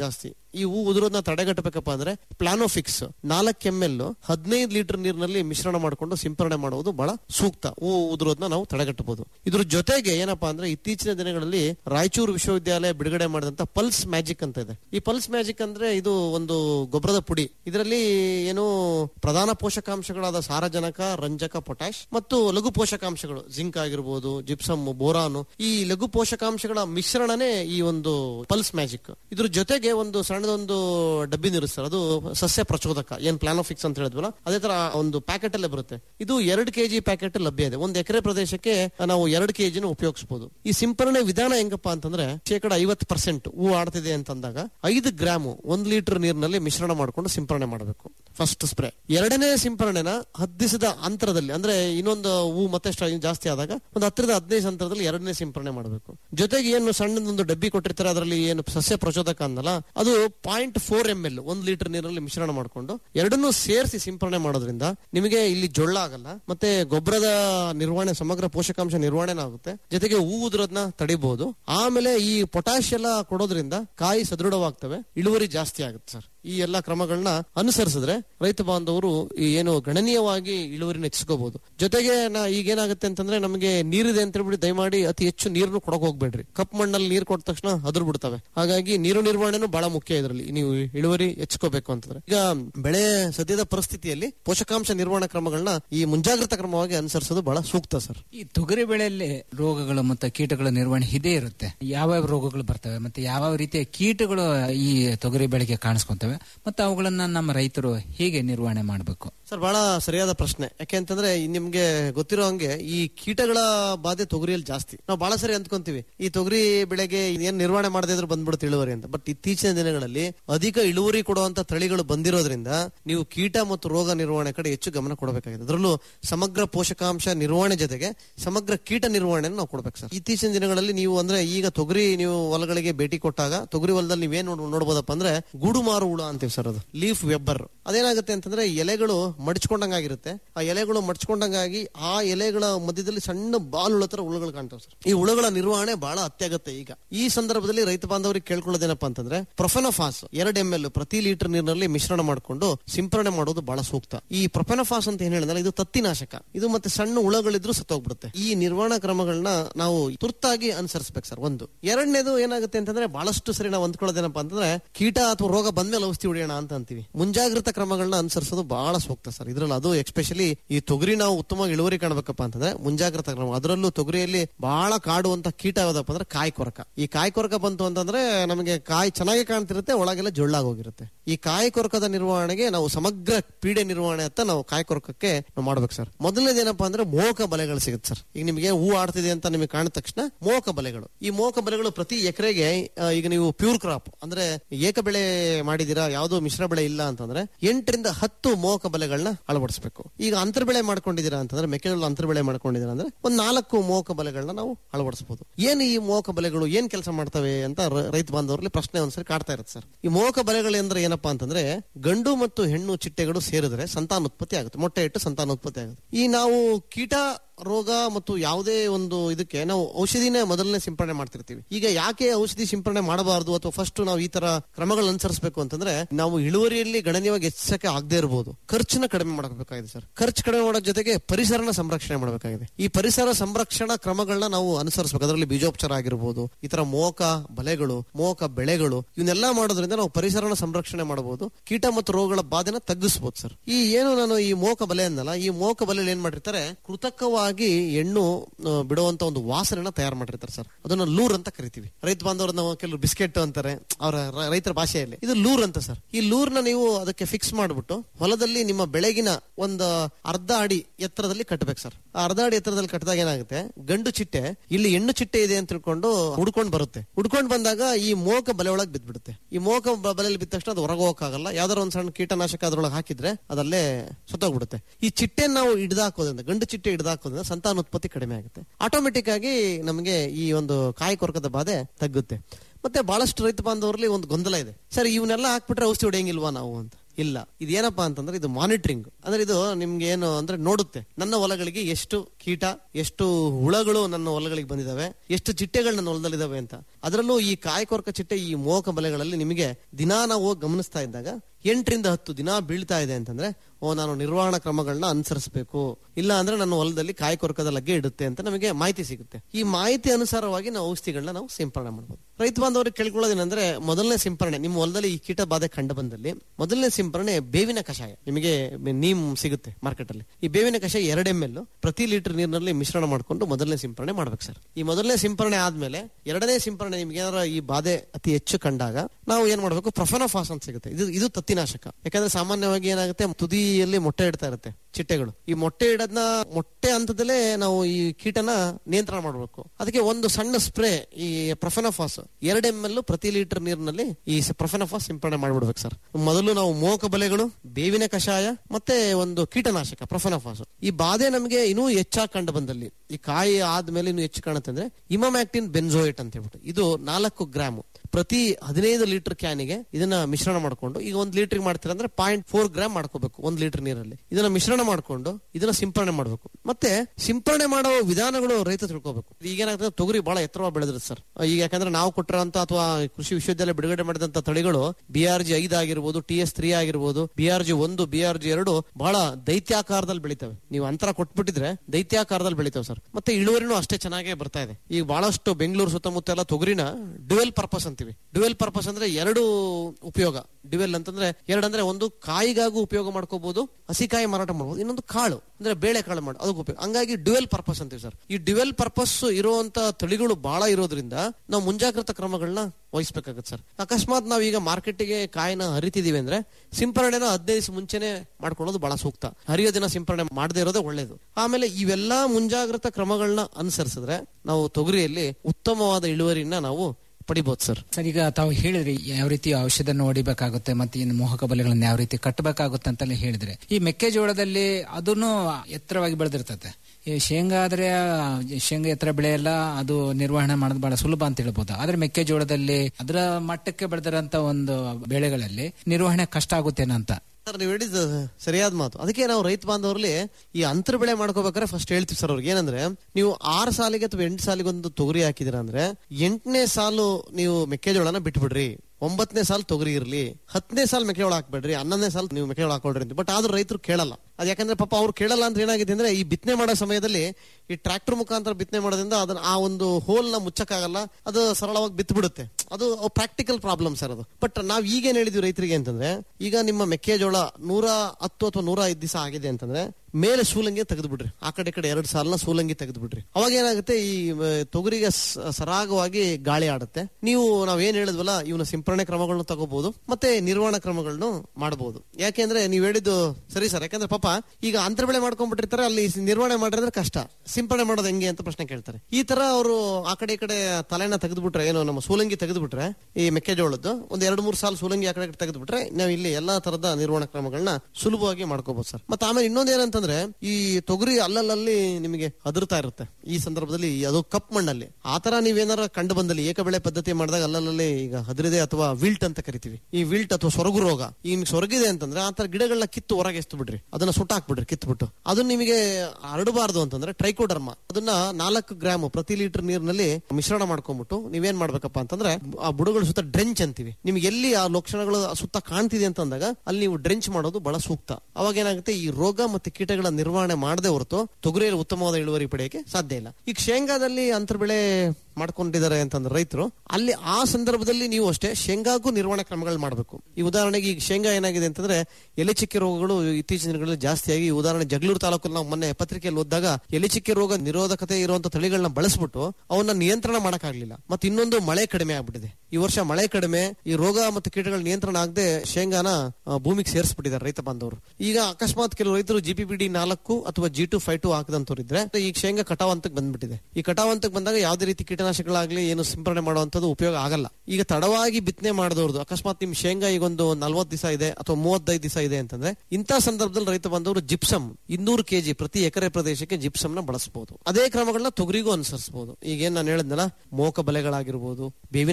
ಈ ಹೂ ಉದುರೋದನ್ನ ತಡೆಗಟ್ಟಬೇಕಪ್ಪ ಅಂದ್ರೆ ಪ್ಲಾನೋಫಿಕ್ಸ್ ನಾಲ್ಕು ಎಂ ಎಲ್ ಹದಿನೈದು ಲೀಟರ್ ನೀರಿನಲ್ಲಿ ಮಿಶ್ರಣ ಮಾಡಿಕೊಂಡು ಸಿಂಪರಣೆ ಮಾಡುವುದು ಬಹಳ ಸೂಕ್ತ ಹೂ ಉದುರೋದನ್ನ ನಾವು ತಡೆಗಟ್ಟಬಹುದು ಇದ್ರ ಜೊತೆಗೆ ಏನಪ್ಪಾ ಅಂದ್ರೆ ಇತ್ತೀಚಿನ ದಿನಗಳಲ್ಲಿ ರಾಯಚೂರು ವಿಶ್ವವಿದ್ಯಾಲಯ ಬಿಡುಗಡೆ ಮಾಡಿದಂತ ಪಲ್ಸ್ ಮ್ಯಾಜಿಕ್ ಅಂತ ಇದೆ ಈ ಪಲ್ಸ್ ಮ್ಯಾಜಿಕ್ ಅಂದ್ರೆ ಇದು ಒಂದು ಗೊಬ್ಬರದ ಪುಡಿ ಇದರಲ್ಲಿ ಏನು ಪ್ರಧಾನ ಪೋಷಕಾಂಶಗಳಾದ ಸಾರಜನಕ ರಂಜಕ ಪೊಟ್ಯಾಶ್ ಮತ್ತು ಲಘು ಪೋಷಕಾಂಶಗಳು ಜಿಂಕ್ ಆಗಿರ್ಬೋದು ಜಿಪ್ಸಮ್ ಬೋರಾನು ಈ ಲಘು ಪೋಷಕಾಂಶಗಳ ಮಿಶ್ರಣನೇ ಈ ಒಂದು ಪಲ್ಸ್ ಮ್ಯಾಜಿಕ್ ಇದ್ರ ಜೊತೆಗೆ ಒಂದು ಸಣ್ಣದೊಂದು ಡಬ್ಬಿ ನಿಲ್ಲಿಸ್ತಾರೆ ಅದು ಸಸ್ಯ ಪ್ರಚೋದಕ ಏನ್ ಪ್ಲಾನೋಫಿಕ್ಸ್ ಅಂತ ಹೇಳಿದ್ವಲ್ಲ ಅದೇ ತರ ಒಂದು ಪ್ಯಾಕೆಟ್ ಅಲ್ಲೇ ಬರುತ್ತೆ ಇದು ಎರಡು ಕೆಜಿ ಪ್ಯಾಕೆಟ್ ಲಭ್ಯ ಇದೆ ಒಂದು ಎಕರೆ ಪ್ರದೇಶಕ್ಕೆ ನಾವು ಎರಡು ಕೆಜಿನ ಉಪಯೋಗಿಸಬಹುದು ಈ ಸಿಂಪರಣೆ ವಿಧಾನ ಹೆಂಗಪ್ಪ ಅಂತಂದ್ರೆ ಶೇಕಡ ಐವತ್ತು ಪರ್ಸೆಂಟ್ ಹೂ ಆಡ್ತಿದೆ ಅಂತಂದಾಗ ಐದು ಗ್ರಾಮ್ ಒಂದ್ ಲೀಟರ್ ನೀರಿನಲ್ಲಿ ಮಿಶ್ರಣ ಮಾಡಿಕೊಂಡು ಸಿಂಪರಣೆ ಮಾಡಬೇಕು ಫಸ್ಟ್ ಸ್ಪ್ರೇ ಎರಡನೇ ಸಿಂಪರಣೆನ ಹತ್ತು ದಿವಸದ ಅಂತರದಲ್ಲಿ ಅಂದ್ರೆ ಇನ್ನೊಂದು ಹೂ ಮತ್ತೆ ಸ್ಟ- ಜಾಸ್ತಿ ಆದಾಗ ಒಂದು ಹತ್ತರಿಂದ ಹದಿನೈದು ಅಂತರದಲ್ಲಿ ಎರಡನೇ ಸಿಂಪರಣೆ ಮಾಡಬೇಕು ಜೊತೆಗೆ ಏನು ಸಣ್ಣದೊಂದು ಡಬ್ಬಿ ಕೊಟ್ಟಿರ್ತಾರೆ ಅದರಲ್ಲಿ ಏನು ಸಸ್ಯ ಪ್ರಚೋದಕ ಅಂದಲ್ಲ ಅದು ಪಾಯಿಂಟ್ ಫೋರ್ ಎಂ ಎಲ್ ಒಂದ್ ಲೀಟರ್ ನೀರಲ್ಲಿ ಮಿಶ್ರಣ ಮಾಡಿಕೊಂಡು ಎರಡನ್ನೂ ಸೇರಿಸಿ ಸಿಂಪರಣೆ ಮಾಡೋದ್ರಿಂದ ನಿಮಗೆ ಇಲ್ಲಿ ಜೊಳ್ಳ ಆಗಲ್ಲ ಮತ್ತೆ ಗೊಬ್ಬರದ ನಿರ್ವಹಣೆ ಸಮಗ್ರ ಪೋಷಕಾಂಶ ನಿರ್ವಹಣೆ ಆಗುತ್ತೆ ಜೊತೆಗೆ ಹೂ ಉದುರೋದನ್ನ ತಡಿಬಹುದು ಆಮೇಲೆ ಈ ಪೊಟ್ಯಾಶ್ ಎಲ್ಲ ಕೊಡೋದ್ರಿಂದ ಕಾಯಿ ಸದೃಢವಾಗ್ತವೆ ಇಳುವರಿ ಜಾಸ್ತಿ ಆಗುತ್ತೆ ಸರ್ ಈ ಎಲ್ಲಾ ಕ್ರಮಗಳನ್ನ ಅನುಸರಿಸಿದ್ರೆ ರೈತ ಬಾಂಧವರು ಈ ಏನು ಗಣನೀಯವಾಗಿ ಇಳುವರಿನ ಹೆಚ್ಚಿಸ್ಕೋಬಹುದು ಜೊತೆಗೆ ನಾ ಈಗೇನಾಗುತ್ತೆ ಅಂತಂದ್ರೆ ನಮಗೆ ನೀರಿದೆ ಅಂತ ಹೇಳ್ಬಿಟ್ಟು ದಯಮಾಡಿ ಅತಿ ಹೆಚ್ಚು ನೀರನ್ನು ಕೊಡಕ್ ಹೋಗ್ಬೇಡ್ರಿ ಕಪ್ ಮಣ್ಣಲ್ಲಿ ನೀರು ಕೊಟ್ಟ ತಕ್ಷಣ ಅದ್ರ ಬಿಡ್ತವೆ ಹಾಗಾಗಿ ನೀರು ನಿರ್ವಹಣೆನೂ ಬಹಳ ಮುಖ್ಯ ಇದರಲ್ಲಿ ನೀವು ಇಳುವರಿ ಹೆಚ್ಚಿಕೋಬೇಕು ಅಂತಂದ್ರೆ ಈಗ ಬೆಳೆ ಸದ್ಯದ ಪರಿಸ್ಥಿತಿಯಲ್ಲಿ ಪೋಷಕಾಂಶ ನಿರ್ವಹಣಾ ಕ್ರಮಗಳನ್ನ ಈ ಮುಂಜಾಗ್ರತಾ ಕ್ರಮವಾಗಿ ಅನುಸರಿಸೋದು ಬಹಳ ಸೂಕ್ತ ಸರ್ ಈ ತೊಗರಿ ಬೆಳೆಯಲ್ಲಿ ರೋಗಗಳು ಮತ್ತು ಕೀಟಗಳ ನಿರ್ವಹಣೆ ಇದೇ ಇರುತ್ತೆ ಯಾವ್ಯಾವ ರೋಗಗಳು ಬರ್ತವೆ ಮತ್ತೆ ಯಾವ ರೀತಿಯ ಕೀಟಗಳು ಈ ತೊಗರಿ ಬೆಳೆಗೆ ಕಾಣಿಸ್ಕೊಂತವೆ ಮತ್ತೆ ಅವುಗಳನ್ನ ನಮ್ಮ ರೈತರು ಹೇಗೆ ನಿರ್ವಹಣೆ ಮಾಡಬೇಕು ಸರ್ ಬಹಳ ಸರಿಯಾದ ಪ್ರಶ್ನೆ ಯಾಕೆ ಅಂತಂದ್ರೆ ಈ ನಿಮ್ಗೆ ಗೊತ್ತಿರೋ ಹಂಗೆ ಈ ಕೀಟಗಳ ಬಾಧೆ ತೊಗರಿಯಲ್ಲಿ ಜಾಸ್ತಿ ನಾವು ಬಹಳ ಸರಿ ಅಂದ್ಕೊಂತೀವಿ ಈ ತೊಗರಿ ಬೆಳೆಗೆ ಏನ್ ನಿರ್ವಹಣೆ ಮಾಡದೇ ಇದ್ರು ಬಂದ್ಬಿಡುತ್ತೆ ಇಳುವರಿ ಅಂತ ಬಟ್ ಇತ್ತೀಚಿನ ದಿನಗಳಲ್ಲಿ ಅಧಿಕ ಇಳುವರಿ ಕೊಡುವಂತ ತಳಿಗಳು ಬಂದಿರೋದ್ರಿಂದ ನೀವು ಕೀಟ ಮತ್ತು ರೋಗ ನಿರ್ವಹಣೆ ಕಡೆ ಹೆಚ್ಚು ಗಮನ ಕೊಡಬೇಕಾಗಿದೆ ಅದರಲ್ಲೂ ಸಮಗ್ರ ಪೋಷಕಾಂಶ ನಿರ್ವಹಣೆ ಜೊತೆಗೆ ಸಮಗ್ರ ಕೀಟ ನಿರ್ವಹಣೆ ನಾವು ಕೊಡ್ಬೇಕು ಸರ್ ಇತ್ತೀಚಿನ ದಿನಗಳಲ್ಲಿ ನೀವು ಅಂದ್ರೆ ಈಗ ತೊಗರಿ ನೀವು ಹೊಲಗಳಿಗೆ ಭೇಟಿ ಕೊಟ್ಟಾಗ ತೊಗರಿ ಹೊಲದಲ್ಲಿ ನೀವೇನ್ ನೋಡ್ ನೋಡ್ಬೋದಪ್ಪ ಅಂದ್ರೆ ಗೂಡು ಮಾರು ಹುಳ ಅಂತೀವಿ ಸರ್ ಅದು ಲೀಫ್ ವೆಬ್ಬರ್ ಅದೇನಾಗುತ್ತೆ ಅಂತಂದ್ರೆ ಎಲೆಗಳು ಮಡಚ್ಕೊಂಡಂಗಾಗಿರುತ್ತೆ ಆ ಎಲೆಗಳು ಮಡಚ್ಕೊಂಡಂಗಾಗಿ ಆ ಎಲೆಗಳ ಮಧ್ಯದಲ್ಲಿ ಸಣ್ಣ ಬಾಲ್ ಹುಳ ತರ ಹುಳುಗಳು ಕಾಣ್ತಾವೆ ಸರ್ ಈ ಹುಳುಗಳ ನಿರ್ವಹಣೆ ಬಹಳ ಅತ್ಯಗತ್ಯ ಈಗ ಈ ಸಂದರ್ಭದಲ್ಲಿ ರೈತ ಬಾಂಧವರಿಗೆ ಕೇಳ್ಕೊಳ್ಳೋದೇನಪ್ಪ ಅಂತಂದ್ರೆ ಪ್ರೊಫೆನೋಫಾಸ್ ಎರಡು ಎಂ ಎಲ್ ಪ್ರತಿ ಲೀಟರ್ ನೀರಿನಲ್ಲಿ ಮಿಶ್ರಣ ಮಾಡಿಕೊಂಡು ಸಿಂಪರಣೆ ಮಾಡೋದು ಬಹಳ ಸೂಕ್ತ ಈ ಪ್ರೊಫೆನೋಫಾಸ್ ಅಂತ ಏನ್ ಹೇಳಿದ್ರೆ ಇದು ತತ್ತಿನಾಶಕ ಇದು ಮತ್ತೆ ಸಣ್ಣ ಹುಳಗಳಿದ್ರು ಸತ್ತೋಗ್ಬಿಡುತ್ತೆ ಈ ನಿರ್ವಹಣಾ ಕ್ರಮಗಳನ್ನ ನಾವು ತುರ್ತಾಗಿ ಅನುಸರಿಸಬೇಕು ಸರ್ ಒಂದು ಎರಡನೇದು ಏನಾಗುತ್ತೆ ಅಂತಂದ್ರೆ ಬಹಳಷ್ಟು ಸರಿ ನಾವು ಅಂದ್ಕೊಳ್ಳೋದೇನಪ್ಪ ಅಂತಂದ್ರೆ ಕೀಟ ಅಥವಾ ರೋಗ ಬಂದ್ಮೇಲೆ ಔಷಧಿ ಹೊಡೆಯೋಣ ಅಂತ ಅಂತೀವಿ ಮುಂಜಾಗ್ರತಾ ಕ್ರಮಗಳನ್ನ ಅನುಸರಿಸೋದು ಬಹಳ ಸೂಕ್ತ ಸರ್ ಇದ್ರಲ್ಲಿ ಅದು ಎಸ್ಪೆಷಲಿ ಈ ತೊಗರಿ ನಾವು ಉತ್ತಮವಾಗಿ ಇಳುವರಿ ಕಾಣಬೇಕಪ್ಪ ಅಂತಂದ್ರೆ ಮುಂಜಾಗ್ರತಾ ಕ್ರಮ ಅದರಲ್ಲೂ ತೊಗರಿಯಲ್ಲಿ ಬಹಳ ಕಾಡುವಂತ ಕೀಟ ಯಾವ್ದಪ್ಪ ಅಂದ್ರೆ ಕಾಯಿ ಕೊರಕ ಈ ಕಾಯಿ ಕೊರಕ ಬಂತು ಅಂತಂದ್ರೆ ನಮಗೆ ಕಾಯಿ ಚೆನ್ನಾಗಿ ಕಾಣ್ತಿರುತ್ತೆ ಒಳಗೆಲ್ಲ ಜೊಳ್ಳಾಗಿ ಹೋಗಿರುತ್ತೆ ಈ ಕಾಯಿ ಕೊರಕದ ನಿರ್ವಹಣೆಗೆ ನಾವು ಸಮಗ್ರ ಪೀಡೆ ನಿರ್ವಹಣೆ ಅಂತ ನಾವು ಕಾಯಿ ಕೊರಕಕ್ಕೆ ನಾವು ಮಾಡ್ಬೇಕು ಸರ್ ಮೊದಲನೇದೇನಪ್ಪ ಅಂದ್ರೆ ಮೋಹಕ ಬಲೆಗಳು ಸಿಗುತ್ತೆ ಸರ್ ಈಗ ನಿಮಗೆ ಹೂ ಆಡ್ತಿದೆ ಅಂತ ನಿಮಗೆ ಕಾಣಿದ ತಕ್ಷಣ ಮೋಹಕ ಬಲೆಗಳು ಈ ಮೋಹಕ ಬಲೆಗಳು ಪ್ರತಿ ಎಕರೆಗೆ ಈಗ ನೀವು ಪ್ಯೂರ್ ಕ್ರಾಪ್ ಅಂದ್ರೆ ಏಕ ಬೆಳೆ ಮಾಡಿದೀರಾ ಯಾವುದೋ ಮಿಶ್ರ ಬೆಳೆ ಇಲ್ಲ ಅಂತಂದ್ರೆ ಎಂಟರಿಂದ ಹತ್ತು ಮೋಹಕ ಬಲೆಗಳನ್ನ ಅಳವಡಿಸಬೇಕು ಈಗ ಅಂತರ ಬೆಳೆ ಮಾಡ್ಕೊಂಡಿದ್ದೀರಾ ಅಂತಂದ್ರೆ ಮೆಕ್ಕೆಜೋಳ ಅಂತರ ಬೆಳೆ ಮಾಡ್ಕೊಂಡಿದ್ದೀರಾ ಅಂದ್ರೆ ಒಂದ್ ನಾಲ್ಕು ಮೋಹಕ ಬಲೆಗಳನ್ನ ನಾವು ಅಳವಡಿಸಬಹುದು ಏನ್ ಈ ಮೋಹಕ ಬಲೆಗಳು ಏನ್ ಕೆಲಸ ಮಾಡ್ತವೆ ಅಂತ ರ- ರೈತ ಬಾಂಧವರಲ್ಲಿ ಪ್ರಶ್ನೆ ಒಂದ್ಸರಿ ಕಾಡ್ತಾ ಇರುತ್ತೆ ಸರ್ ಈ ಮೋಹಕ ಬಲೆಗಳು ಅಂದ್ರೆ ಏನಪ್ಪಾ ಅಂತಂದ್ರೆ ಗಂಡು ಮತ್ತು ಹೆಣ್ಣು ಚಿಟ್ಟೆಗಳು ಸೇರಿದ್ರೆ ಸಂತಾನೋತ್ಪತ್ತಿ ಆಗುತ್ತೆ ಮೊಟ್ಟೆ ಇಟ್ಟು ಸಂತಾನೋತ್ಪತ್ತಿ ಆಗುತ್ತೆ ಈ ನಾವು ಕೀಟ ರೋಗ ಮತ್ತು ಯಾವುದೇ ಒಂದು ಇದಕ್ಕೆ ನಾವು ಔಷಧಿನೇ ಮೊದಲನೇ ಸಿಂಪಡಣೆ ಮಾಡ್ತಿರ್ತೀವಿ ಈಗ ಯಾಕೆ ಔಷಧಿ ಸಿಂಪಡಣೆ ಮಾಡಬಾರದು ಅಥವಾ ಫಸ್ಟ್ ನಾವು ಈ ತರ ಕ್ರಮಗಳು ಅನುಸರಿಸಬೇಕು ಅಂತಂದ್ರೆ ನಾವು ಇಳುವರಿಯಲ್ಲಿ ಗಣನೀಯವಾಗಿ ಹೆಚ್ಚಕ್ಕೆ ಆಗದೆ ಇರಬಹುದು ಖರ್ಚನ್ನ ಕಡಿಮೆ ಮಾಡಬೇಕಾಗಿದೆ ಸರ್ ಖರ್ಚು ಕಡಿಮೆ ಮಾಡೋ ಜೊತೆಗೆ ಪರಿಸರನ ಸಂರಕ್ಷಣೆ ಮಾಡಬೇಕಾಗಿದೆ ಈ ಪರಿಸರ ಸಂರಕ್ಷಣಾ ಕ್ರಮಗಳನ್ನ ನಾವು ಅನುಸರಿಸಬೇಕು ಅದರಲ್ಲಿ ಬೀಜೋಪಚಾರ ಆಗಿರ್ಬೋದು ಈ ತರ ಮೋಕ ಬಲೆಗಳು ಮೋಕ ಬೆಳೆಗಳು ಇವನ್ನೆಲ್ಲ ಮಾಡೋದ್ರಿಂದ ನಾವು ಪರಿಸರನ ಸಂರಕ್ಷಣೆ ಮಾಡಬಹುದು ಕೀಟ ಮತ್ತು ರೋಗಗಳ ಬಾಧೆನ ತಗ್ಗಿಸಬಹುದು ಸರ್ ಈ ಏನು ನಾನು ಈ ಮೋಕ ಬಲೆ ಅಂದಲ್ಲ ಈ ಮೋಕ ಬಲೆಯಲ್ಲಿ ಏನ್ ಮಾಡಿರ್ತಾರೆ ಕೃತಕವಾಗಿ ಹೆಣ್ಣು ಆ, ಬಿಡುವಂತ ಒಂದು ವಾಸನೆನ ತಯಾರು ಮಾಡಿರ್ತಾರೆ ಸರ್ ಅದನ್ನ ಲೂರ್ ಅಂತ ಕರಿತೀವಿ ರೈತ ಬಾಂಧವರು ನಾವು ಕೆಲವು ಬಿಸ್ಕೆಟ್ ಅಂತಾರೆ ಅವರ ರ- ರೈತರ ಭಾಷೆಯಲ್ಲಿ ಇದು ಲೂರ್ ಅಂತ ಸರ್ ಈ ಲೂರ್ನ ನೀವು ಅದಕ್ಕೆ ಫಿಕ್ಸ್ ಮಾಡ್ಬಿಟ್ಟು ಹೊಲದಲ್ಲಿ ನಿಮ್ಮ ಬೆಳಗಿನ ಒಂದು ಅರ್ಧ ಅಡಿ ಎತ್ತರದಲ್ಲಿ ಕಟ್ಟಬೇಕು ಸರ್ ಆ ಅರ್ಧ ಅಡಿ ಎತ್ತರದಲ್ಲಿ ಕಟ್ಟಿದಾಗ ಏನಾಗುತ್ತೆ ಗಂಡು ಚಿಟ್ಟೆ ಇಲ್ಲಿ ಹೆಣ್ಣು ಚಿಟ್ಟೆ ಇದೆ ಅಂತ ತಿಳ್ಕೊಂಡು ಹುಡ್ಕೊಂಡು ಬರುತ್ತೆ ಹುಡ್ಕೊಂಡು ಬಂದಾಗ ಈ ಮೋಕ ಬಲೆ ಒಳಗೆ ಬಿದ್ಬಿಡುತ್ತೆ ಈ ಮೋಕ ಬ- ಬಲೆಯಲ್ಲಿ ಬಿದ್ದ ತಕ್ಷಣ ಅದು ಹೊರಗೆ ಹೋಗಕ್ಕಾಗಲ್ಲ ಯಾವ್ದಾರ ಒಂದ್ ಸಣ್ಣ ಕೀಟನಾಶಕ ಅದ್ರೊಳಗೆ ಹಾಕಿದ್ರೆ ಅದಲ್ಲೇ ಸತ್ತೋಗ್ಬಿಡುತ್ತೆ ಈ ಚಿಟ್ಟೆ ನಾವು ಹಿಡ್ದಾಕೋದ್ರಿಂದ ಗಂಡು ಚಿಟ್ಟೆ ಹಿಡ್ದಾಕೋದ್ರಿಂದ ಸಂತಾನೋತ್ಪತ್ತಿ ಕಡಿಮೆ ಆಗುತ್ತೆ ಆಟೋಮೆಟಿಕ್ ಆಗಿ ನಮಗೆ ಈ ಒಂದು ಕಾಯಿ ಕೊರಕದ ಬಾಧೆ ತಗ್ಗುತ್ತೆ ಮತ್ತೆ ಬಹಳಷ್ಟು ರೈತ ಬಾಂಧವರಲ್ಲಿ ಒಂದು ಗೊಂದಲ ಇದೆ ಸರ್ ಇವನ್ನೆಲ್ಲ ಹಾಕ್ಬಿಟ್ರೆ ಔಷಧಿ ಹೊಡೆಯಂಗಿಲ್ವಾ ನಾವು ಅಂತ ಇಲ್ಲ ಇದೇನಪ್ಪಾ ಅಂತಂದ್ರೆ ಇದು ಮಾನಿಟರಿಂಗ್ ಅಂದ್ರೆ ಇದು ನಿಮ್ಗೆ ಏನು ಅಂದ್ರೆ ನೋಡುತ್ತೆ ನನ್ನ ಹೊಲಗಳಿಗೆ ಎಷ್ಟು ಕೀಟ ಎಷ್ಟು ಹುಳಗಳು ನನ್ನ ಹೊಲಗಳಿಗೆ ಬಂದಿದಾವೆ ಎಷ್ಟು ಚಿಟ್ಟೆಗಳು ನನ್ನ ಹೊಲದಲ್ಲಿದಾವೆ ಅಂತ ಅದರಲ್ಲೂ ಈ ಕಾಯಕೊರಕ ಚಿಟ್ಟೆ ಈ ಮೋಹಕ ಬಲೆಗಳಲ್ಲಿ ನಿಮಗೆ ದಿನಾ ನಾವು ಹೋಗಿ ಗಮನಿಸ್ತಾ ಇದ್ದಾಗ ಎಂಟರಿಂದ ಹತ್ತು ದಿನ ಬೀಳ್ತಾ ಇದೆ ಅಂತಂದ್ರೆ ಓ ನಾನು ನಿರ್ವಹಣಾ ಕ್ರಮಗಳನ್ನ ಅನುಸರಿಸಬೇಕು ಇಲ್ಲ ಅಂದ್ರೆ ನನ್ನ ಹೊಲದಲ್ಲಿ ಕಾಯಕೊರಕದ ಲಗ್ಗೆ ಇಡುತ್ತೆ ಅಂತ ನಮಗೆ ಮಾಹಿತಿ ಸಿಗುತ್ತೆ ಈ ಮಾಹಿತಿ ಅನುಸಾರವಾಗಿ ನಾವು ಔಷಧಿಗಳನ್ನ ನಾವು ಸಿಂಪರಣೆ ಮಾಡಬಹುದು ರೈತ ಬಾಂಧವರಿಗೆ ಕೇಳ್ಕೊಳ್ಳೋದೇನಂದ್ರೆ ಮೊದಲನೇ ಸಿಂಪರಣೆ ನಿಮ್ಮ ಹೊಲದಲ್ಲಿ ಈ ಕೀಟ ಬಾಧೆ ಕಂಡು ಬಂದಲ್ಲಿ ಮೊದಲನೇ ಸಿಂಪರಣೆ ಬೇವಿನ ಕಷಾಯ ನಿಮಗೆ ನೀಮ್ ಸಿಗುತ್ತೆ ಮಾರ್ಕೆಟ್ ಅಲ್ಲಿ ಈ ಬೇವಿನ ಕಷಾಯ ಎರಡು ಎಂ ಎಲ್ ಪ್ರತಿ ಲೀಟರ್ ನೀರಿನಲ್ಲಿ ಮಿಶ್ರಣ ಮಾಡಿಕೊಂಡು ಮೊದಲನೇ ಸಿಂಪರಣೆ ಮಾಡ್ಬೇಕು ಸರ್ ಈ ಮೊದಲನೇ ಸಿಂಪರಣೆ ಆದ್ಮೇಲೆ ಎರಡನೇ ಸಿಂಪರಣೆ ನಿಮ್ಗೆ ಏನಾರ ಈ ಬಾಧೆ ಅತಿ ಹೆಚ್ಚು ಕಂಡಾಗ ನಾವು ಏನ್ ಮಾಡ್ಬೇಕು ಪ್ರೊಫೆನೋಫಾಸ್ ಅಂತ ಸಿಗುತ್ತೆ ಇದು ಇದು ತತ್ತಿನಾಶಕ ಯಾಕಂದ್ರೆ ಸಾಮಾನ್ಯವಾಗಿ ಏನಾಗುತ್ತೆ ತುದಿಯಲ್ಲಿ ಮೊಟ್ಟೆ ಇಡ್ತಾ ಇರುತ್ತೆ ಚಿಟ್ಟೆಗಳು ಈ ಮೊಟ್ಟೆ ಇಡೋದನ್ನ ಮೊಟ್ಟೆ ಹಂತದಲ್ಲೇ ನಾವು ಈ ಕೀಟನ ನಿಯಂತ್ರಣ ಮಾಡಬೇಕು ಅದಕ್ಕೆ ಒಂದು ಸಣ್ಣ ಸ್ಪ್ರೇ ಈ ಪ್ರೊಫೆನೋಫಾಸ್ ಎರಡು ಎಂ ಎಲ್ ಪ್ರತಿ ಲೀಟರ್ ನೀರಿನಲ್ಲಿ ಈ ಪ್ರೊಫೆನೋಫಾಸ್ ಸಿಂಪಡಣೆ ಮಾಡ್ಬಿಡ್ಬೇಕು ಸರ್ ಮೊದಲು ನಾವು ಮೋಕ ಬಲೆಗಳು ಬೇವಿನ ಕಷಾಯ ಮತ್ತೆ ಒಂದು ಕೀಟನಾಶಕ ಪ್ರೊಫೆನೋಫಾಸ್ ಈ ಬಾಧೆ ನಮಗೆ ಇನ್ನೂ ಹೆಚ್ಚಾಗಿ ಕಂಡು ಬಂದಲ್ಲಿ ಈ ಕಾಯಿ ಆದ್ಮೇಲೆ ಇನ್ನೂ ಹೆಚ್ಚು ಕಾಣುತ್ತೆ ಅಂದ್ರೆ ಇಮಾಮ್ಯಾಕ್ಟಿನ್ ಬೆನ್ಜೋಯಿಟ್ ಅಂತ ಹೇಳ್ಬಿಟ್ಟು ಇದು ನಾಲ್ಕು ಗ್ರಾಮ್ ಪ್ರತಿ ಹದಿನೈದು ಲೀಟರ್ ಕ್ಯಾನಿಗೆ ಇದನ್ನ ಮಿಶ್ರಣ ಮಾಡ್ಕೊಂಡು ಈಗ ಒಂದ್ ಲೀಟರ್ ಮಾಡ್ತೀರಾ ಅಂದ್ರೆ ಪಾಯಿಂಟ್ ಫೋರ್ ಗ್ರಾಮ್ ಮಾಡ್ಕೋಬೇಕು ಒಂದ್ ಲೀಟರ್ ನೀರಲ್ಲಿ ಇದನ್ನ ಮಿಶ್ರಣ ಮಾಡ್ಕೊಂಡು ಇದನ್ನ ಸಿಂಪರಣೆ ಮಾಡಬೇಕು ಮತ್ತೆ ಸಿಂಪರಣೆ ಮಾಡೋ ವಿಧಾನಗಳು ರೈತ ತಿಳ್ಕೋಬೇಕು ಈಗೇನಾಗ್ತದೆ ತೊಗರಿ ಬಹಳ ಎತ್ತರವಾಗಿ ಬೆಳೆದ್ರೆ ಸರ್ ಈಗ ಯಾಕಂದ್ರೆ ನಾವು ಕೊಟ್ಟಿರೋಂತ ಅಥವಾ ಕೃಷಿ ವಿಶ್ವವಿದ್ಯಾಲಯ ಬಿಡುಗಡೆ ಮಾಡಿದಂತ ತಳಿಗಳು ಬಿ ಆರ್ ಜಿ ಐದು ಆಗಿರ್ಬೋದು ಟಿ ಎಸ್ ತ್ರೀ ಆಗಿರ್ಬೋದು ಬಿ ಆರ್ ಜಿ ಒಂದು ಬಿ ಆರ್ ಜಿ ಎರಡು ಬಹಳ ದೈತ್ಯಾಕಾರದಲ್ಲಿ ಬೆಳಿತವೆ ನೀವು ಅಂತರ ಕೊಟ್ಬಿಟ್ಟಿದ್ರೆ ದೈತ್ಯಾಕಾರದಲ್ಲಿ ಬೆಳಿತವೆ ಸರ್ ಮತ್ತೆ ಇಳುವರಿನೂ ಅಷ್ಟೇ ಚೆನ್ನಾಗೇ ಬರ್ತಾ ಇದೆ ಈಗ ಬಹಳಷ್ಟು ಬೆಂಗಳೂರು ಸುತ್ತಮುತ್ತ ಎಲ್ಲ ತೊಗರಿನ ಡ್ಯುವೆಲ್ ಪರ್ಪಸ್ ಅಂತೀವಿ ಡ್ಯುವೆಲ್ ಪರ್ಪಸ್ ಅಂದ್ರೆ ಎರಡು ಉಪಯೋಗ ಡ್ಯುವೆಲ್ ಅಂತಂದ್ರೆ ಎರಡಂದ್ರೆ ಒಂದು ಕಾಯಿಗಾಗೂ ಉಪಯೋಗ ಮಾಡ್ಕೋಬಹುದು ಹಸಿಕಾಯಿ ಮಾರಾಟ ಮಾಡಬಹುದು ಇನ್ನೊಂದು ಕಾಳು ಅಂದ್ರೆ ಬೇಳೆ ಕಾಳು ಮಾಡಿ ಅದಕ್ಕೆ ಉಪಯೋಗ ಹಂಗಾಗಿ ಡ್ಯುವೆಲ್ ಪರ್ಪಸ್ ಅಂತೀವಿ ಸರ್ ಈ ಡ್ಯುವೆಲ್ ಪರ್ಪಸ್ ಇರುವಂತ ತಳಿಗಳು ಬಹಳ ಇರೋದ್ರಿಂದ ನಾವು ಮುಂಜಾಗ್ರತಾ ಕ್ರಮಗಳನ್ನ ವಹಿಸ್ಬೇಕಾಗತ್ತೆ ಸರ್ ಅಕಸ್ಮಾತ್ ನಾವ್ ಈಗ ಮಾರ್ಕೆಟ್ಗೆ ಕಾಯಿನ ಹರಿತಿದೀವಿ ಅಂದ್ರೆ ಸಿಂಪರಣೆನ ಹದಿನೈದು ದಿವಸ ಮುಂಚೆನೆ ಮಾಡ್ಕೊಳ್ಳೋದು ಬಹಳ ಸೂಕ್ತ ಹರಿಯೋ ದಿನ ಸಿಂಪರಣೆ ಮಾಡದೇ ಇರೋದೇ ಒಳ್ಳೇದು ಆಮೇಲೆ ಇವೆಲ್ಲಾ ಮುಂಜಾಗ್ರತಾ ಕ್ರಮಗಳನ್ನ ಅನುಸರಿಸಿದ್ರೆ ನಾವು ತೊಗರಿಯಲ್ಲಿ ಉತ್ತಮವಾದ ಇಳುವರಿನ ನಾವು ಪಡಿಬಹುದು ಸರ್ ಸರ್ ಈಗ ತಾವು ಹೇಳಿದ್ರಿ ಯಾವ ರೀತಿ ಔಷಧನ ಹೊಡಿಬೇಕಾಗುತ್ತೆ ಮತ್ತೆ ಇನ್ನು ಮೋಹಕ ಬಲೆಗಳನ್ನ ಯಾವ ರೀತಿ ಕಟ್ಟಬೇಕಾಗುತ್ತೆ ಅಂತೆಲ್ಲ ಹೇಳಿದ್ರೆ ಈ ಮೆಕ್ಕೆಜೋಳದಲ್ಲಿ ಅದನ್ನು ಎತ್ತರವಾಗಿ ಬೆಳೆದಿರ್ತದೆ ಈ ಶೇಂಗಾ ಆದ್ರೆ ಆ, ಶೇಂಗಾ ಎತ್ತರ ಬೆಳೆಯಲ್ಲ ಅದು ನಿರ್ವಹಣೆ ಮಾಡೋದು ಬಹಳ ಸುಲಭ ಅಂತ ಹೇಳ್ಬೋದು ಆದ್ರೆ ಮೆಕ್ಕೆಜೋಳದಲ್ಲಿ ಅದರ ಮಟ್ಟಕ್ಕೆ ಬೆಳೆದಿರಂತ ಒಂದು ಬೆಳೆಗಳಲ್ಲಿ ನಿರ್ವಹಣೆ ಕಷ್ಟ ಆಗುತ್ತೇನೋ ಅಂತ ಸರ್ ನೀವು ಹೇಳಿದ ಸರಿಯಾದ ಮಾತು ಅದಕ್ಕೆ ನಾವು ರೈತ ಬಾಂಧವರಲ್ಲಿ ಈ ಅಂತರ ಬೆಳೆ ಮಾಡ್ಕೋಬೇಕಾದ್ರೆ ಫಸ್ಟ್ ಹೇಳ್ತೀವಿ ಸರ್ ಅವ್ರಿಗೆ ಏನಂದ್ರೆ ನೀವು ಆರು ಸಾಲಿಗೆ ಅಥವಾ ಎಂಟು ಸಾಲಿಗೆ ಒಂದು ತೊಗರಿ ಹಾಕಿದಿರ ಅಂದ್ರೆ ಎಂಟನೇ ಸಾಲು ನೀವು ಮೆಕ್ಕೆಜೋಳನ ಬಿಟ್ಬಿಡ್ರಿ ಒಂಬತ್ತನೇ ಸಾಲ್ ತೊಗರಿ ಇರ್ಲಿ ಹತ್ತನೇ ಸಾಲ್ ಮೆಕ್ಕೆಜೋಳ ಹಾಕ್ಬೇಡ್ರಿ ಹನ್ನೊಂದನೇ ಸಾಲ್ ನೀವು ಮೆಕ್ಕೆಜೋಳ ಹಾಕೊಳ್ರಿ ಅಂತ ಬಟ್ ಆದ್ರೂ ರೈತರು ಕೇಳಲ್ಲ ಅದ್ ಯಾಕಂದ್ರೆ ಪಾಪ ಅವ್ರು ಕೇಳಲ್ಲ ಅಂದ್ರೆ ಏನಾಗಿದೆ ಅಂದ್ರೆ ಈ ಬಿತ್ತನೆ ಮಾಡೋ ಸಮಯದಲ್ಲಿ ಈ ಟ್ರಾಕ್ಟರ್ ಮುಖಾಂತರ ಬಿತ್ತನೆ ಮಾಡೋದ್ರಿಂದ ಅದನ್ನ ಆ ಒಂದು ಹೋಲ್ ನ ಮುಚ್ಚಕ್ಕಾಗಲ್ಲ ಅದು ಸರಳವಾಗಿ ಬಿತ್ತು ಬಿಡುತ್ತೆ ಅದು ಪ್ರಾಕ್ಟಿಕಲ್ ಪ್ರಾಬ್ಲಮ್ ಸರ್ ಅದು ಬಟ್ ನಾವ್ ಈಗೇನ್ ಹೇಳಿದ್ವಿ ರೈತರಿಗೆ ಅಂತಂದ್ರೆ ಈಗ ನಿಮ್ಮ ಮೆಕ್ಕೆಜೋಳ ನೂರ ಹತ್ತು ಅಥವಾ ನೂರ ಐದು ದಿವಸ ಆಗಿದೆ ಅಂತಂದ್ರೆ ಮೇಲೆ ಸೂಲಂಗಿ ತೆಗೆದು ಬಿಡ್ರಿ ಆ ಕಡೆ ಈ ಕಡೆ ಎರಡು ಸಾಲನ ಸೂಲಂಗಿ ತೆಗೆದು ಬಿಡ್ರಿ ಅವಾಗ ಏನಾಗುತ್ತೆ ಈ ಮ, ತೊಗರಿಗೆ ಸ- ಸರಾಗವಾಗಿ ಗಾಳಿ ಆಡುತ್ತೆ ನೀವು ನಾವ್ ಏನ್ ಹೇಳಿದ್ವಲ್ಲ ಇವನ ಸಿಂಪರಣೆ ಕ್ರಮಗಳನ್ನ ತಗೋಬಹುದು ಮತ್ತೆ ನಿರ್ವಹಣಾ ಕ್ರಮಗಳನ್ನು ಮಾಡಬಹುದು ಯಾಕೆಂದ್ರೆ ನೀವ್ ಹೇಳಿದ್ದು ಸರಿ ಸರ್ ಯಾಕಂದ್ರೆ ಪಾಪ ಈಗ ಅಂತರ ಬೆಳೆ ಮಾಡ್ಕೊಂಡ್ಬಿಟ್ಟಿರ್ತಾರೆ ಅಲ್ಲಿ ನಿರ್ವಹಣೆ ಮಾಡಿದ್ರೆ ಕಷ್ಟ ಸಿಂಪರಣೆ ಮಾಡೋದು ಹೆಂಗೆ ಅಂತ ಪ್ರಶ್ನೆ ಕೇಳ್ತಾರೆ ಈ ತರ ಅವರು ಆ ಕಡೆ ಈ ಕಡೆ ತಲೆನ ತೆಗೆದ್ಬಿಟ್ರೆ ಏನು ನಮ್ಮ ಸೂಲಂಗಿ ತೆಗೆದ್ಬಿಟ್ರೆ ಈ ಮೆಕ್ಕೆಜೋಳದ್ದು ಒಂದ್ ಎರಡು ಮೂರು ಸಾಲ ಸೂಲಂಗಿ ಆ ಕಡೆ ಈ ಕಡೆ ತೆಗೆದ್ಬಿಟ್ರೆ ನಾವು ಇಲ್ಲಿ ಎಲ್ಲಾ ತರದ ನಿರ್ವಹಣಾ ಕ್ರಮಗಳನ್ನ ಸುಲಭವಾಗಿ ಮಾಡ್ಕೋಬಹುದು ಸರ್ ಮತ್ತೆ ಆಮೇಲೆ ಇನ್ನೊಂದ್ ಏನಂತಂದ್ರೆ ಈ ತೊಗರಿ ಅಲ್ಲಲ್ಲಿ ನಿಮಗೆ ಅದರ್ತಾ ಇರುತ್ತೆ ಈ ಸಂದರ್ಭದಲ್ಲಿ ಅದು ಕಪ್ ಮಣ್ಣಲ್ಲಿ ಆ ತರ ನೀವೇನಾರ ಕಂಡು ಬಂದಲ್ಲಿ ಏಕಬೆಳೆ ಪದ್ಧತಿ ಮಾಡಿದಾಗ ಅಲ್ಲಲ್ಲಿ ಈಗ ಹದಿರಿದೆ ಅಥವಾ ವಿಲ್ಟ್ ಅಂತ ಕರಿತೀವಿ ಈ ವಿಲ್ಟ್ ಅಥವಾ ಸೊರಗು ರೋಗ ಈ ನಿಮ್ಗೆ ಸೊರಗಿದೆ ಅಂತಂದ್ರೆ ಆ ತರ ಗಿಡಗಳನ್ನ ಕಿತ್ತು ಹೊರಗೆ ಎಸ್ತು ಬಿಡ್ರಿ ಅದನ್ನ ಸುಟ್ಟಾಕ್ಬಿಡ್ರಿ ಕಿತ್ಬಿಟ್ಟು ಅದನ್ನ ನಿಮಗೆ ಹರಡಬಾರ್ದು ಅಂತಂದ್ರೆ ಟ್ರೈಕೋಡರ್ಮ ಅದನ್ನ ನಾಲ್ಕು ಗ್ರಾಮ್ ಪ್ರತಿ ಲೀಟರ್ ನೀರಿನಲ್ಲಿ ಮಿಶ್ರಣ ಮಾಡ್ಕೊಂಡ್ಬಿಟ್ಟು ನೀವೇನ್ ಮಾಡ್ಬೇಕಪ್ಪ ಅಂತಂದ್ರೆ ಆ ಬುಡಗಳ ಸುತ್ತ ಡ್ರೆಂಚ್ ಅಂತೀವಿ ನಿಮ್ಗೆ ಎಲ್ಲಿ ಆ ಲಕ್ಷಣಗಳು ಸುತ್ತ ಕಾಣ್ತಿದೆ ಅಂತ ಅಂದಾಗ ಅಲ್ಲಿ ನೀವು ಡ್ರೆಂಚ್ ಮಾಡೋದು ಬಹಳ ಸೂಕ್ತ ಅವಾಗ ಏನಾಗುತ್ತೆ ಈ ರೋಗ ಮತ್ತೆ ಕೀಟಗಳ ನಿರ್ವಹಣೆ ಮಾಡದೆ ಹೊರತು ತೊಗರಿಯಲ್ಲಿ ಉತ್ತಮವಾದ ಇಳುವರಿ ಪಡೆಯಕ್ಕೆ ಸಾಧ್ಯ ಇಲ್ಲ ಈಗ ಶೇಂಗಾದಲ್ಲಿ ಅಂತರ ಬೆಳೆ ಮಾಡ್ಕೊಂಡಿದ್ದಾರೆ ಅಂತಂದ್ರೆ ರೈತರು ಅಲ್ಲಿ ಆ ಸಂದರ್ಭದಲ್ಲಿ ನೀವು ಅಷ್ಟೇ ಶೇಂಗಾಗೂ ನಿರ್ವಹಣಾ ಕ್ರಮಗಳು ಮಾಡಬೇಕು ಈ ಉದಾಹರಣೆಗೆ ಈಗ ಶೇಂಗಾ ಏನಾಗಿದೆ ಅಂತಂದ್ರೆ ಎಲೆ ಚುಕ್ಕೆ ರೋಗಗಳು ಇತ್ತೀಚಿನ ದಿನಗಳಲ್ಲಿ ಜಾಸ್ತಿಯಾಗಿ ಈ ಉದಾಹರಣೆ ಜಗಳೂರು ತಾಲೂಕಲ್ಲಿ ನಾವು ಮೊನ್ನೆ ಪತ್ರಿಕೆಯಲ್ಲಿ ಓದಿದಾಗ ಎಲೆ ಚುಕ್ಕೆ ರೋಗ ನಿರೋಧಕತೆ ಇರುವಂತ ತಳಿಗಳನ್ನ ಬಳಸ್ಬಿಟ್ಟು ಅವನ್ನ ನಿಯಂತ್ರಣ ಮಾಡಕ್ಕಾಗ್ಲಿಲ್ಲ ಮತ್ತೆ ಇನ್ನೊಂದು ಮಳೆ ಕಡಿಮೆ ಆಗ್ಬಿಟ್ಟಿದೆ ಈ ವರ್ಷ ಮಳೆ ಕಡಿಮೆ ಈ ರೋಗ ಮತ್ತು ಕೀಟಗಳ ನಿಯಂತ್ರಣ ಆಗದೆ ಶೇಂಗಾನ ಆ, ಭೂಮಿಗೆ ಸೇರಿಸ್ಬಿಟ್ಟಿದ್ದಾರೆ ರೈತ ಬಾಂಧವರು ಈಗ ಅಕಸ್ಮಾತ್ ಕೆಲವು ರೈತರು ಜಿ ಪಿ ಡಿ ನಾಲ್ಕು ಅಥವಾ ಜಿ ಟು ಫೈವ್ ಟು ಹಾಕದಂತವ್ರು ಇದ್ರೆ ಈಗ ಶೇಂಗಾ ಕಟಾವ್ ಹಂತಕ್ಕೆ ಬಂದ್ಬಿಟ್ಟಿದೆ ಈ ಕಟಾವ್ ಹಂತಕ್ಕೆ ಬಂದಾಗ ಯಾವುದೇ ರೀತಿ ಕೀಟನಾಶಕಗಳಾಗ್ಲಿ ಏನು ಸಿಂಪರಣೆ ಮಾಡುವಂತದ್ದು ಉಪಯೋಗ ಆಗಲ್ಲ ಈಗ ತಡವಾಗಿ ಬಿತ್ತನೆ ಮಾಡಿದವ್ರದ್ದು ಅಕಸ್ಮಾತ್ ನಿಮ್ ಶೇಂಗಾ ಈಗ ಒಂದು ನಲ್ವತ್ತು ದಿವಸ ಇದೆ ಅಥವಾ ಮೂವತ್ತೈದು ದಿವಸ ಇದೆ ಅಂತಂದ್ರೆ ಇಂಥ ಸಂದರ್ಭದಲ್ಲಿ ರೈತ ಬಂದವರು ಜಿಪ್ಸಮ್ ಇನ್ನೂರು ಕೆಜಿ ಪ್ರತಿ ಎಕರೆ ಪ್ರದೇಶಕ್ಕೆ ಜಿಪ್ಸಮ್ ನ ಬಳಸಬಹುದು ಅದೇ ಕ್ರಮಗಳನ್ನ ತೊಗರಿಗೂ ಅನುಸರಿಸಬಹುದು ಈಗ ಏನ್ ನಾನು ಹೇಳಿದ್ನಲ್ಲ ಮೋಕ ಬಲೆಗಳಾಗಿರ್ಬೋದು ಬೇವಿನ ಕಷಾಯ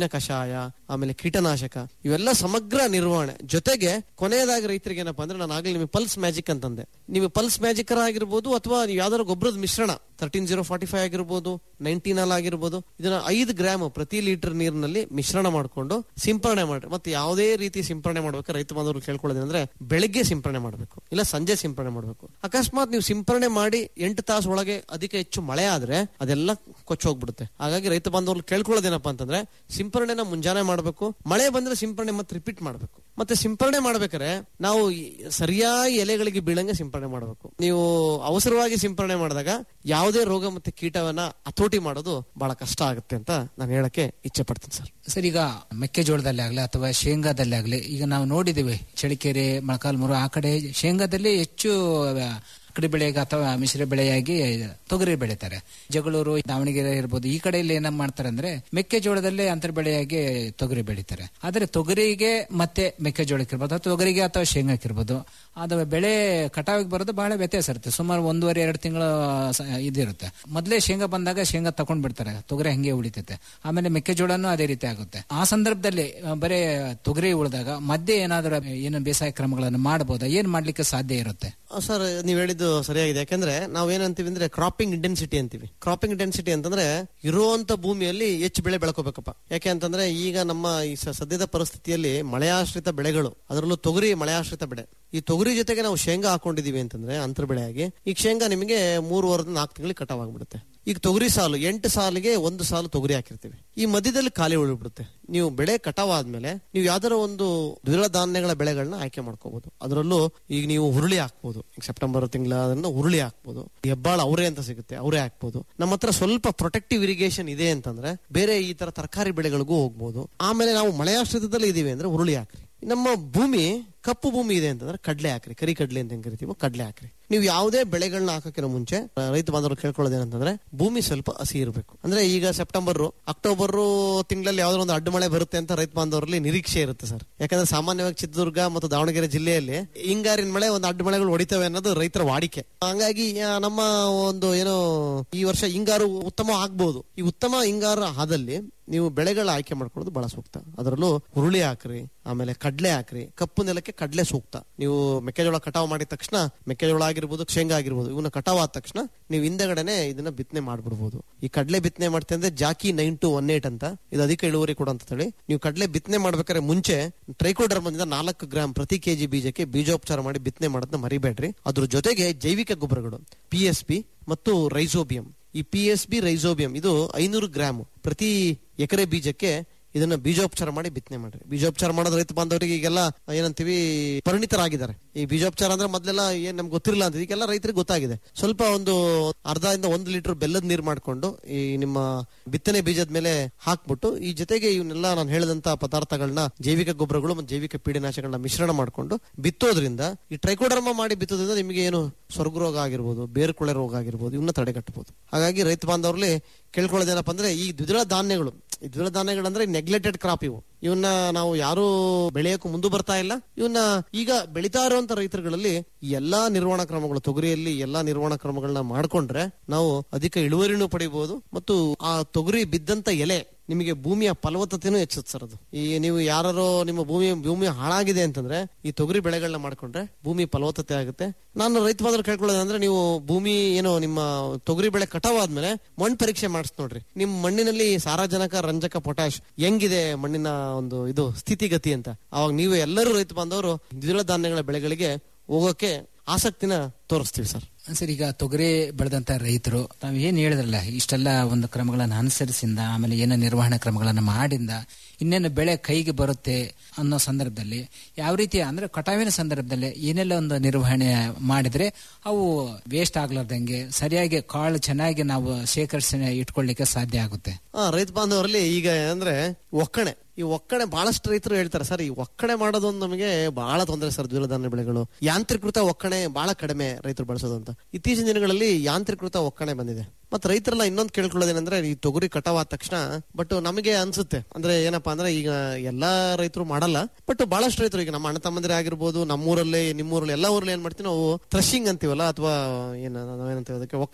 ಬೇಸಾಯ ಆಮೇಲೆ ಕೀಟನಾಶಕ ಇವೆಲ್ಲ ಸಮಗ್ರ ನಿರ್ವಹಣೆ ಜೊತೆಗೆ ಕೊನೆಯದಾಗಿ ರೈತರಿಗೆ ಏನಪ್ಪಾ ಅಂದ್ರೆ ನಾನು ಆಗ್ಲೇ ನಿಮಗೆ ಪಲ್ಸ್ ಮ್ಯಾಜಿಕ್ ಅಂತಂದೆ ನೀವು ಪಲ್ಸ್ ಮ್ಯಾಜಿಕರ್ ಆಗಿರ್ಬೋದು ಅಥವಾ ನೀವು ಯಾವ್ದಾದ್ರು ಗೊಬ್ಬರದ ಮಿಶ್ರಣ ತರ್ಟೀನ್ ಜೀರೋ ಫಾರ್ಟಿ ಫೈವ್ ಆಗಿರ್ಬೋದು ನೈನ್ಟೀನ್ ಅಲ್ ಆಗಿರ್ಬೋದು ಇದನ್ನ ಐದು ಗ್ರಾಮ್ ಪ್ರತಿ ಲೀಟರ್ ನೀರಿನಲ್ಲಿ ಮಿಶ್ರಣ ಮಾಡಿಕೊಂಡು ಸಿಂಪರಣೆ ಮಾಡ್ರಿ ಮತ್ತೆ ಯಾವುದೇ ರೀತಿ ಸಿಂಪರಣೆ ಮಾಡ್ಬೇಕು ರೈತ ಬಾಂಧವರು ಕೇಳ್ಕೊಳ್ಳೋದಂದ್ರೆ ಬೆಳಿಗ್ಗೆ ಸಿಂಪರಣೆ ಮಾಡಬೇಕು ಇಲ್ಲ ಸಂಜೆ ಸಿಂಪರಣೆ ಮಾಡಬೇಕು ಅಕಸ್ಮಾತ್ ನೀವು ಸಿಂಪರಣೆ ಮಾಡಿ ಎಂಟು ತಾಸು ಒಳಗೆ ಅಧಿಕ ಹೆಚ್ಚು ಮಳೆ ಆದ್ರೆ ಅದೆಲ್ಲ ಕೊಚ್ಚ ಹೋಗ್ಬಿಡುತ್ತೆ ಹಾಗಾಗಿ ರೈತ ಬಾಂಧವರು ಕೇಳ್ಕೊಳ್ಳೋದೇನಪ್ಪ ಅಂತಂದ್ರೆ ಸಿಂಪರಣೆನ ಮುಂಜಾನೆ ಮಾಡಬೇಕು ಮಳೆ ಬಂದ್ರೆ ಸಿಂಪರಣೆ ಮತ್ತೆ ರಿಪೀಟ್ ಮಾಡಬೇಕು ಮತ್ತೆ ಸಿಂಪರಣೆ ಮಾಡ್ಬೇಕಾದ್ರೆ ನಾವು ಈ ಸರಿಯಾಗಿ ಎಲೆಗಳಿಗೆ ಬೀಳಂಗೆ ಸಿಂಪರಣೆ ಮಾಡಬೇಕು ನೀವು ಅವಸರವಾಗಿ ಸಿಂಪರಣೆ ಮಾಡಿದಾಗ ಯಾವುದೇ ರೋಗ ಮತ್ತೆ ಕೀಟವನ್ನ ಹತೋಟಿ ಮಾಡೋದು ಬಹಳ ಕಷ್ಟ ಆಗುತ್ತೆ ಅಂತ ನಾನು ಹೇಳಕ್ಕೆ ಇಚ್ಛೆ ಪಡ್ತೀನಿ ಸರ್ ಸರ್ ಈಗ ಮೆಕ್ಕೆಜೋಳದಲ್ಲಿ ಆಗ್ಲಿ ಅಥವಾ ಶೇಂಗಾದಲ್ಲಿ ಆಗ್ಲಿ ಈಗ ನಾವು ನೋಡಿದ್ದೇವೆ ಚಳಿಕೆರೆ ಮೊಳಕಾಲ್ಮೂರು ಆ ಕಡೆ ಶೇಂಗಾದಲ್ಲಿ ಹೆಚ್ಚು ಆ, ಕಡಿ ಬೆಳೆಗೆ ಅಥವಾ ಮಿಶ್ರ ಬೆಳೆಯಾಗಿ ತೊಗರಿ ಬೆಳೀತಾರೆ ಜಗಳೂರು ದಾವಣಗೆರೆ ಇರ್ಬೋದು ಈ ಕಡೆಯಲ್ಲಿ ಏನ ಮಾಡ್ತಾರೆ ಅಂದ್ರೆ ಮೆಕ್ಕೆಜೋಳದಲ್ಲೇ ಅಂತರ ಬೆಳೆಯಾಗಿ ತೊಗರಿ ಬೆಳೀತಾರೆ ಆದ್ರೆ ತೊಗರಿಗೆ ಮತ್ತೆ ಮೆಕ್ಕೆಜೋಳಕ್ಕೆ ಇರ್ಬೋದು ಅಥವಾ ತೊಗರಿಗೆ ಅಥವಾ ಶೇಂಗಾಕ್ಕೆ ಇರ್ಬೋದು ಅದು ಬೆಳೆ ಕಟಾವಿಗೆ ಬರೋದು ಬಹಳ ವ್ಯತ್ಯಾಸ ಇರುತ್ತೆ ಸುಮಾರು ಒಂದೂವರೆ ಎರಡು ತಿಂಗಳ ಇದಿರುತ್ತೆ ಮೊದಲೇ ಶೇಂಗಾ ಬಂದಾಗ ಶೇಂಗಾ ತಕೊಂಡ್ ಬಿಡ್ತಾರೆ ತೊಗರಿ ಹಂಗೆ ಉಳಿತೈತೆ ಆಮೇಲೆ ಮೆಕ್ಕೆಜೋಳನೂ ಅದೇ ರೀತಿ ಆಗುತ್ತೆ ಆ ಸಂದರ್ಭದಲ್ಲಿ ಆ, ಬರೇ ತೊಗರಿ ಉಳಿದಾಗ ಮಧ್ಯೆ ಏನಾದರೂ ಏನು ಬೇಸಾಯ ಕ್ರಮಗಳನ್ನು ಮಾಡಬಹುದಾ ಏನ್ ಮಾಡ್ಲಿಕ್ಕೆ ಸಾಧ್ಯ ಇರುತ್ತೆ ಆ, ಸರ್ ನೀವು ಹೇಳಿದ್ದು ಸರಿಯಾಗಿದೆ ಯಾಕಂದ್ರೆ ನಾವು ಏನಂತೀವಿ ಅಂದ್ರೆ ಕ್ರಾಪಿಂಗ್ ಇಂಟೆನ್ಸಿಟಿ ಅಂತೀವಿ ಕ್ರಾಪಿಂಗ್ ಇಂಟೆನ್ಸಿಟಿ ಅಂತಂದ್ರೆ ಇರುವಂತ ಭೂಮಿಯಲ್ಲಿ ಹೆಚ್ಚು ಬೆಳೆ ಬೆಳ್ಕೋಬೇಕಪ್ಪ ಯಾಕೆ ಅಂತಂದ್ರೆ ಈಗ ನಮ್ಮ ಈ ಸ- ಸದ್ಯದ ಪರಿಸ್ಥಿತಿಯಲ್ಲಿ ಮಳೆಯಾಶ್ರಿತ ಬೆಳೆಗಳು ಅದರಲ್ಲೂ ತೊಗರಿ ಮಳೆಯಾಶ್ರಿತ ಬೆಳೆ ಈ ತೊಗರಿ ಜೊತೆಗೆ ನಾವು ಶೇಂಗಾ ಹಾಕೊಂಡಿದೀವಿ ಅಂತಂದ್ರೆ ಅಂತರ ಬೆಳೆಯಾಗಿ ಈಗ ಶೇಂಗಾ ನಿಮಗೆ ಮೂರುವರೆದ ನಾಲ್ಕು ತಿಂಗಳಿಗೆ ಕಟಾವ್ ಆಗ್ಬಿಡುತ್ತೆ ಈಗ ತೊಗರಿ ಸಾಲು ಎಂಟು ಸಾಲಿಗೆ ಒಂದು ಸಾಲು ತೊಗರಿ ಹಾಕಿರ್ತೀವಿ ಈ ಮಧ್ಯದಲ್ಲಿ ಖಾಲಿ ಉಳಿಬಿಡುತ್ತೆ ನೀವು ಬೆಳೆ ಕಟಾವ್ ಆದ್ಮೇಲೆ ನೀವು ಯಾವ್ದಾರ ಒಂದು ದ್ವಿದಳ ಧಾನ್ಯಗಳ ಬೆಳೆಗಳನ್ನ ಆಯ್ಕೆ ಮಾಡ್ಕೋಬಹುದು ಅದರಲ್ಲೂ ಈಗ ನೀವು ಹುರುಳಿ ಹಾಕ್ಬೋದು ಈಗ ಸೆಪ್ಟೆಂಬರ್ ತಿಂಗಳ ಹುರುಳಿ ಹಾಕ್ಬೋದು ಹೆಬ್ಬಾಳ ಅವರೆ ಅಂತ ಸಿಗುತ್ತೆ ಅವರೇ ಹಾಕ್ಬೋದು ನಮ್ಮ ಹತ್ರ ಸ್ವಲ್ಪ ಪ್ರೊಟೆಕ್ಟಿವ್ ಇರಿಗೇಷನ್ ಇದೆ ಅಂತಂದ್ರೆ ಬೇರೆ ಈ ತರ ತರಕಾರಿ ಬೆಳೆಗಳಿಗೂ ಹೋಗ್ಬೋದು ಆಮೇಲೆ ನಾವು ಮಳೆಯಾಶ್ರಿತದಲ್ಲಿ ಇದೀವಿ ಅಂದ್ರೆ ಹುರುಳಿ ಹಾಕ್ರಿ ನಮ್ಮ ಭೂಮಿ ಕಪ್ಪು ಭೂಮಿ ಇದೆ ಅಂತಂದ್ರೆ ಕಡ್ಲೆ ಹಾಕ್ರಿ ಕರಿ ಕಡ್ಲೆ ಅಂತ ಹೆಂಗ್ ಕರಿತೀವೋ ಕಡ್ಲೆ ಹಾಕ್ರಿ ನೀವು ಯಾವುದೇ ಬೆಳೆಗಳನ್ನ ಹಾಕಕ್ಕಿಂತ ಮುಂಚೆ ಆ, ರೈತ ಬಾಂಧವರು ಕೇಳ್ಕೊಳ್ಳೋದೇನಂತಂದ್ರೆ ಭೂಮಿ ಸ್ವಲ್ಪ ಹಸಿ ಇರಬೇಕು ಅಂದ್ರೆ ಈಗ ಸೆಪ್ಟೆಂಬರ್ ಅಕ್ಟೋಬರ್ ತಿಂಗಳಲ್ಲಿ ಯಾವ್ದೋ ಒಂದು ಅಡ್ಡು ಮಳೆ ಬರುತ್ತೆ ಅಂತ ರೈತ ಬಾಂಧವರಲ್ಲಿ ನಿರೀಕ್ಷೆ ಇರುತ್ತೆ ಸರ್ ಯಾಕಂದ್ರೆ ಸಾಮಾನ್ಯವಾಗಿ ಚಿತ್ರದುರ್ಗ ಮತ್ತು ದಾವಣಗೆರೆ ಜಿಲ್ಲೆಯಲ್ಲಿ ಹಿಂಗಾರಿನ ಮಳೆ ಒಂದು ಅಡ್ಡು ಮಳೆಗಳು ಹೊಡಿತವೆ ಅನ್ನೋದು ರೈತರ ವಾಡಿಕೆ ಹಂಗಾಗಿ ಆ, ನಮ್ಮ ಒಂದು ಏನೋ ಈ ವರ್ಷ ಹಿಂಗಾರು ಉತ್ತಮ ಆಗ್ಬಹುದು ಈ ಉತ್ತಮ ಹಿಂಗಾರು ಆದಲ್ಲಿ ನೀವು ಬೆಳೆಗಳ ಆಯ್ಕೆ ಮಾಡ್ಕೊಳ್ಳೋದು ಬಹಳ ಸೂಕ್ತ ಅದರಲ್ಲೂ ಹುರುಳಿ ಹಾಕ್ರಿ ಆಮೇಲೆ ಕಡ್ಲೆ ಹಾಕ್ರಿ ಕಪ್ಪು ನೆಲಕ್ಕೆ ಕಡ್ಲೆ ಸೂಕ್ತ ನೀವು ಮೆಕ್ಕೆಜೋಳ ಕಟಾವ್ ಮಾಡಿದ ತಕ್ಷಣ ಮೆಕ್ಕೆಜೋಳ ಆಗಿರ್ಬೋದು ಶೇಂಗಾ ಆಗಿರ್ಬೋದು ಇವನ್ನ ಕಟಾವ್ ಆದ ತಕ್ಷಣ ನೀವು ಹಿಂದೆಗಡೆನೆ ಇದನ್ನ ಬಿತ್ತನೆ ಮಾಡ್ಬಿಡ್ಬೋದು ಈ ಕಡ್ಲೆ ಬಿತ್ತನೆ ಮಾಡ್ತೆ ಅಂದ್ರೆ JAKI nine two one eight ಅಂತ ಇದು ಅಧಿಕ ಇಳುವರಿ ಕೊಡುವಂತ ತಳಿ ನೀವು ಕಡ್ಲೆ ಬಿತ್ತನೆ ಮಾಡ್ಬೇಕಾದ್ರೆ ಮುಂಚೆ ಟ್ರೈಕೋಡರ್ಮದಿಂದ ನಾಲ್ಕು ಗ್ರಾಮ್ ಪ್ರತಿ ಕೆಜಿ ಬೀಜಕ್ಕೆ ಬೀಜೋಪಚಾರ ಮಾಡಿ ಬಿತ್ತನೆ ಮಾಡೋದನ್ನ ಮರಿಬೇಡ್ರಿ ಅದ್ರ ಜೊತೆಗೆ ಜೈವಿಕ ಗೊಬ್ಬರಗಳು ಪಿ ಎಸ್ ಪಿ ಮತ್ತು ರೈಸೋಬಿಯಂ ಈ ಪಿ ಎಸ್ ಬಿ ರೈಸೋಬಿಯಂ ಇದು ಐನೂರು ಗ್ರಾಮ್ ಪ್ರತಿ ಎಕರೆ ಬೀಜಕ್ಕೆ ಇದನ್ನ ಬೀಜೋಪಚಾರ ಮಾಡಿ ಬಿತ್ತನೆ ಮಾಡ್ರಿ ಬೀಜೋಪಚಾರ ಮಾಡೋದು ರೈತ ಬಾಂಧವರಿಗೆ ಈಗೆಲ್ಲ ಏನಂತೀವಿ ಪರಿಣಿತರಾಗಿದ್ದಾರೆ ಈ ಬೀಜೋಪಚಾರ ಅಂದ್ರೆ ಮೊದಲೆಲ್ಲ ಏನ್ ನಮ್ಗೆ ಗೊತ್ತಿರಲಿಲ್ಲ ಅಂತ ಈಗೆಲ್ಲ ರೈತರಿಗೆ ಗೊತ್ತಾಗಿದೆ ಸ್ವಲ್ಪ ಒಂದು ಅರ್ಧದಿಂದ ಒಂದು ಲೀಟರ್ ಬೆಲ್ಲದ ನೀರು ಮಾಡ್ಕೊಂಡು ಈ ನಿಮ್ಮ ಬಿತ್ತನೆ ಬೀಜದ ಮೇಲೆ ಹಾಕ್ಬಿಟ್ಟು ಈ ಜೊತೆಗೆ ಇವನ್ನೆಲ್ಲ ನಾನು ಹೇಳಿದಂತ ಪದಾರ್ಥಗಳನ್ನ ಜೈವಿಕ ಗೊಬ್ಬರಗಳು ಮತ್ತು ಜೈವಿಕ ಪೀಡನಾಶಗಳನ್ನ ಮಿಶ್ರಣ ಮಾಡ್ಕೊಂಡು ಬಿತ್ತೋದ್ರಿಂದ ಈ ಟ್ರೈಕೋಡರ್ಮ ಮಾಡಿ ಬಿತ್ತೋದ್ರಿಂದ ನಿಮಗೆ ಏನು ಸ್ವರ್ಗ ರೋಗ ಆಗಿರ್ಬೋದು ಬೇರುಕೊಳೆ ರೋಗ ಆಗಿರ್ಬೋದು ಇವನ್ನ ತಡೆಗಟ್ಟಬಹುದು ಹಾಗಾಗಿ ರೈತ ಬಾಂಧವರಲ್ಲಿ ಕೇಳ್ಕೊಳ್ಳೋದೇನಪ್ಪ ಅಂದ್ರೆ ಈ ದ್ವಿದಳ ಧಾನ್ಯಗಳು ಈ ದ್ವಿದಳ ಧಾನ್ಯಗಳಂದ್ರೆ ನೆಗ್ಲೆಕ್ಟೆಡ್ ಕ್ರಾಪ್ ಇವು ಇವನ್ನ ನಾವು ಯಾರು ಬೆಳೆಯಕ್ಕೂ ಮುಂದೆ ಬರ್ತಾ ಇಲ್ಲ ಇವನ್ನ ಈಗ ಬೆಳಿತಾ ಇರುವಂತ ರೈತರುಗಳಲ್ಲಿ ಈ ಎಲ್ಲಾ ನಿರ್ವಹಣಾ ಕ್ರಮಗಳು ತೊಗರಿಯಲ್ಲಿ ಎಲ್ಲಾ ನಿರ್ವಹಣಾ ಕ್ರಮಗಳನ್ನ ಮಾಡ್ಕೊಂಡ್ರೆ ನಾವು ಅಧಿಕ ಇಳುವರಿನೂ ಪಡಿಬಹುದು ಮತ್ತು ಆ ತೊಗರಿ ಬಿದ್ದಂತ ಎಲೆ ನಿಮಗೆ ಭೂಮಿಯ ಫಲವತ್ತತೆನೂ ಹೆಚ್ಚುತ್ತೆ ಸರ್ ಅದು ಈ ನೀವು ಯಾರೋ ನಿಮ್ಮ ಭೂಮಿ ಭೂಮಿ ಹಾಳಾಗಿದೆ ಅಂತಂದ್ರೆ ಈ ತೊಗರಿ ಬೆಳೆಗಳನ್ನ ಮಾಡ್ಕೊಂಡ್ರೆ ಭೂಮಿ ಫಲವತ್ತತೆ ಆಗುತ್ತೆ ನಾನು ರೈತ ಬಾಂಧವರು ಕೇಳ್ಕೊಳ್ಳೋದಂದ್ರೆ ನೀವು ಭೂಮಿ ಏನು ನಿಮ್ಮ ತೊಗರಿ ಬೆಳೆ ಕಟಾವ್ ಆದ್ಮೇಲೆ ಮಣ್ಣು ಪರೀಕ್ಷೆ ಮಾಡಿಸ್ ನೋಡ್ರಿ ನಿಮ್ ಮಣ್ಣಿನಲ್ಲಿ ಸಾರಜನಕ ರಂಜಕ ಪೊಟ್ಯಾಶ್ ಹೆಂಗಿದೆ ಮಣ್ಣಿನ ಒಂದು ಇದು ಸ್ಥಿತಿಗತಿ ಅಂತ ಅವಾಗ ನೀವು ಎಲ್ಲರೂ ರೈತ ಬಾಂಧವರು ದ್ವಿದಳ ಧಾನ್ಯಗಳ ಬೆಳೆಗಳಿಗೆ ಹೋಗೋಕೆ ಆಸಕ್ತಿನ ತೋರಿಸ್ತೀವಿ ಸರ್ ಸರ್ ಈಗ ತೊಗರಿ ಬೆಳೆದಂತ ರೈತರು ತಾವು ಏನ್ ಹೇಳಿದ್ರಲ್ಲ ಇಷ್ಟೆಲ್ಲ ಒಂದು ಕ್ರಮಗಳನ್ನು ಅನುಸರಿಸಿಂದ ಆಮೇಲೆ ಏನೋ ನಿರ್ವಹಣಾ ಕ್ರಮಗಳನ್ನು ಮಾಡಿಂದ ಇನ್ನೇನು ಬೆಳೆ ಕೈಗೆ ಬರುತ್ತೆ ಅನ್ನೋ ಸಂದರ್ಭದಲ್ಲಿ ಯಾವ ರೀತಿ ಅಂದ್ರೆ ಕಟಾವಿನ ಸಂದರ್ಭದಲ್ಲಿ ಏನೆಲ್ಲ ಒಂದು ನಿರ್ವಹಣೆ ಮಾಡಿದ್ರೆ ಅವು ವೇಸ್ಟ್ ಆಗ್ಲಾರ್ದಂಗೆ ಸರಿಯಾಗಿ ಕಾಳು ಚೆನ್ನಾಗಿ ನಾವು ಶೇಖರಿಸಿ ಇಟ್ಕೊಳ್ಳಿಕ್ಕೆ ಸಾಧ್ಯ ಆಗುತ್ತೆ ಆ ರೈತ ಬಾಂಧವರಲ್ಲಿ ಈಗ ಅಂದ್ರೆ ಒಕ್ಕಣೆ ಈ ಒಕ್ಕಣೆ ಬಹಳಷ್ಟು ರೈತರು ಹೇಳ್ತಾರೆ ಸರ್ ಈ ಒಕ್ಕಣೆ ಮಾಡೋದು ಒಂದು ನಮಗೆ ಬಹಳ ತೊಂದರೆ ಸರ್ ದ್ವಿದಳ ಧಾನ್ಯ ಬೆಳೆಗಳು ಯಾಂತ್ರೀಕೃತ ಒಕ್ಕಣೆ ಬಹಳ ಕಡಿಮೆ ರೈತರು ಬಳಸೋದು ಅಂತ ಇತ್ತೀಚಿನ ದಿನಗಳಲ್ಲಿ ಯಾಂತ್ರೀಕೃತ ಒಕ್ಕಣೆ ಬಂದಿದೆ ಮತ್ತೆ ರೈತರೆಲ್ಲ ಇನ್ನೊಂದು ಕೇಳ್ಕೊಳ್ಳೋದೇನಂದ್ರೆ ಈ ತೊಗರಿ ಕಟಾವ್ ಆದ ತಕ್ಷಣ ಬಟ್ ನಮಗೆ ಅನ್ಸುತ್ತೆ ಅಂದ್ರೆ ಏನಪ್ಪಾ ಅಂದ್ರೆ ಈಗ ಎಲ್ಲಾ ರೈತರು ಮಾಡಲ್ಲ ಬಟ್ ಬಹಳಷ್ಟು ರೈತರು ಈಗ ನಮ್ಮ ಅಣ್ಣ ತಮ್ಮಂದಿರೇ ಆಗಿರ್ಬೋದು ನಮ್ಮೂರಲ್ಲಿ ನಿಮ್ಮೂರಲ್ಲಿ ಎಲ್ಲಾ ಊರಲ್ಲಿ ಏನ್ ಮಾಡ್ತೀವಿ ನಾವು ಥ್ರಶಿಂಗ್ ಅಂತೀವಲ್ಲ ಅಥವಾ ಏನ ನಾವೇನಂತೀವಿ ಅದಕ್ಕೆ ಒಕ್ಕಣೆ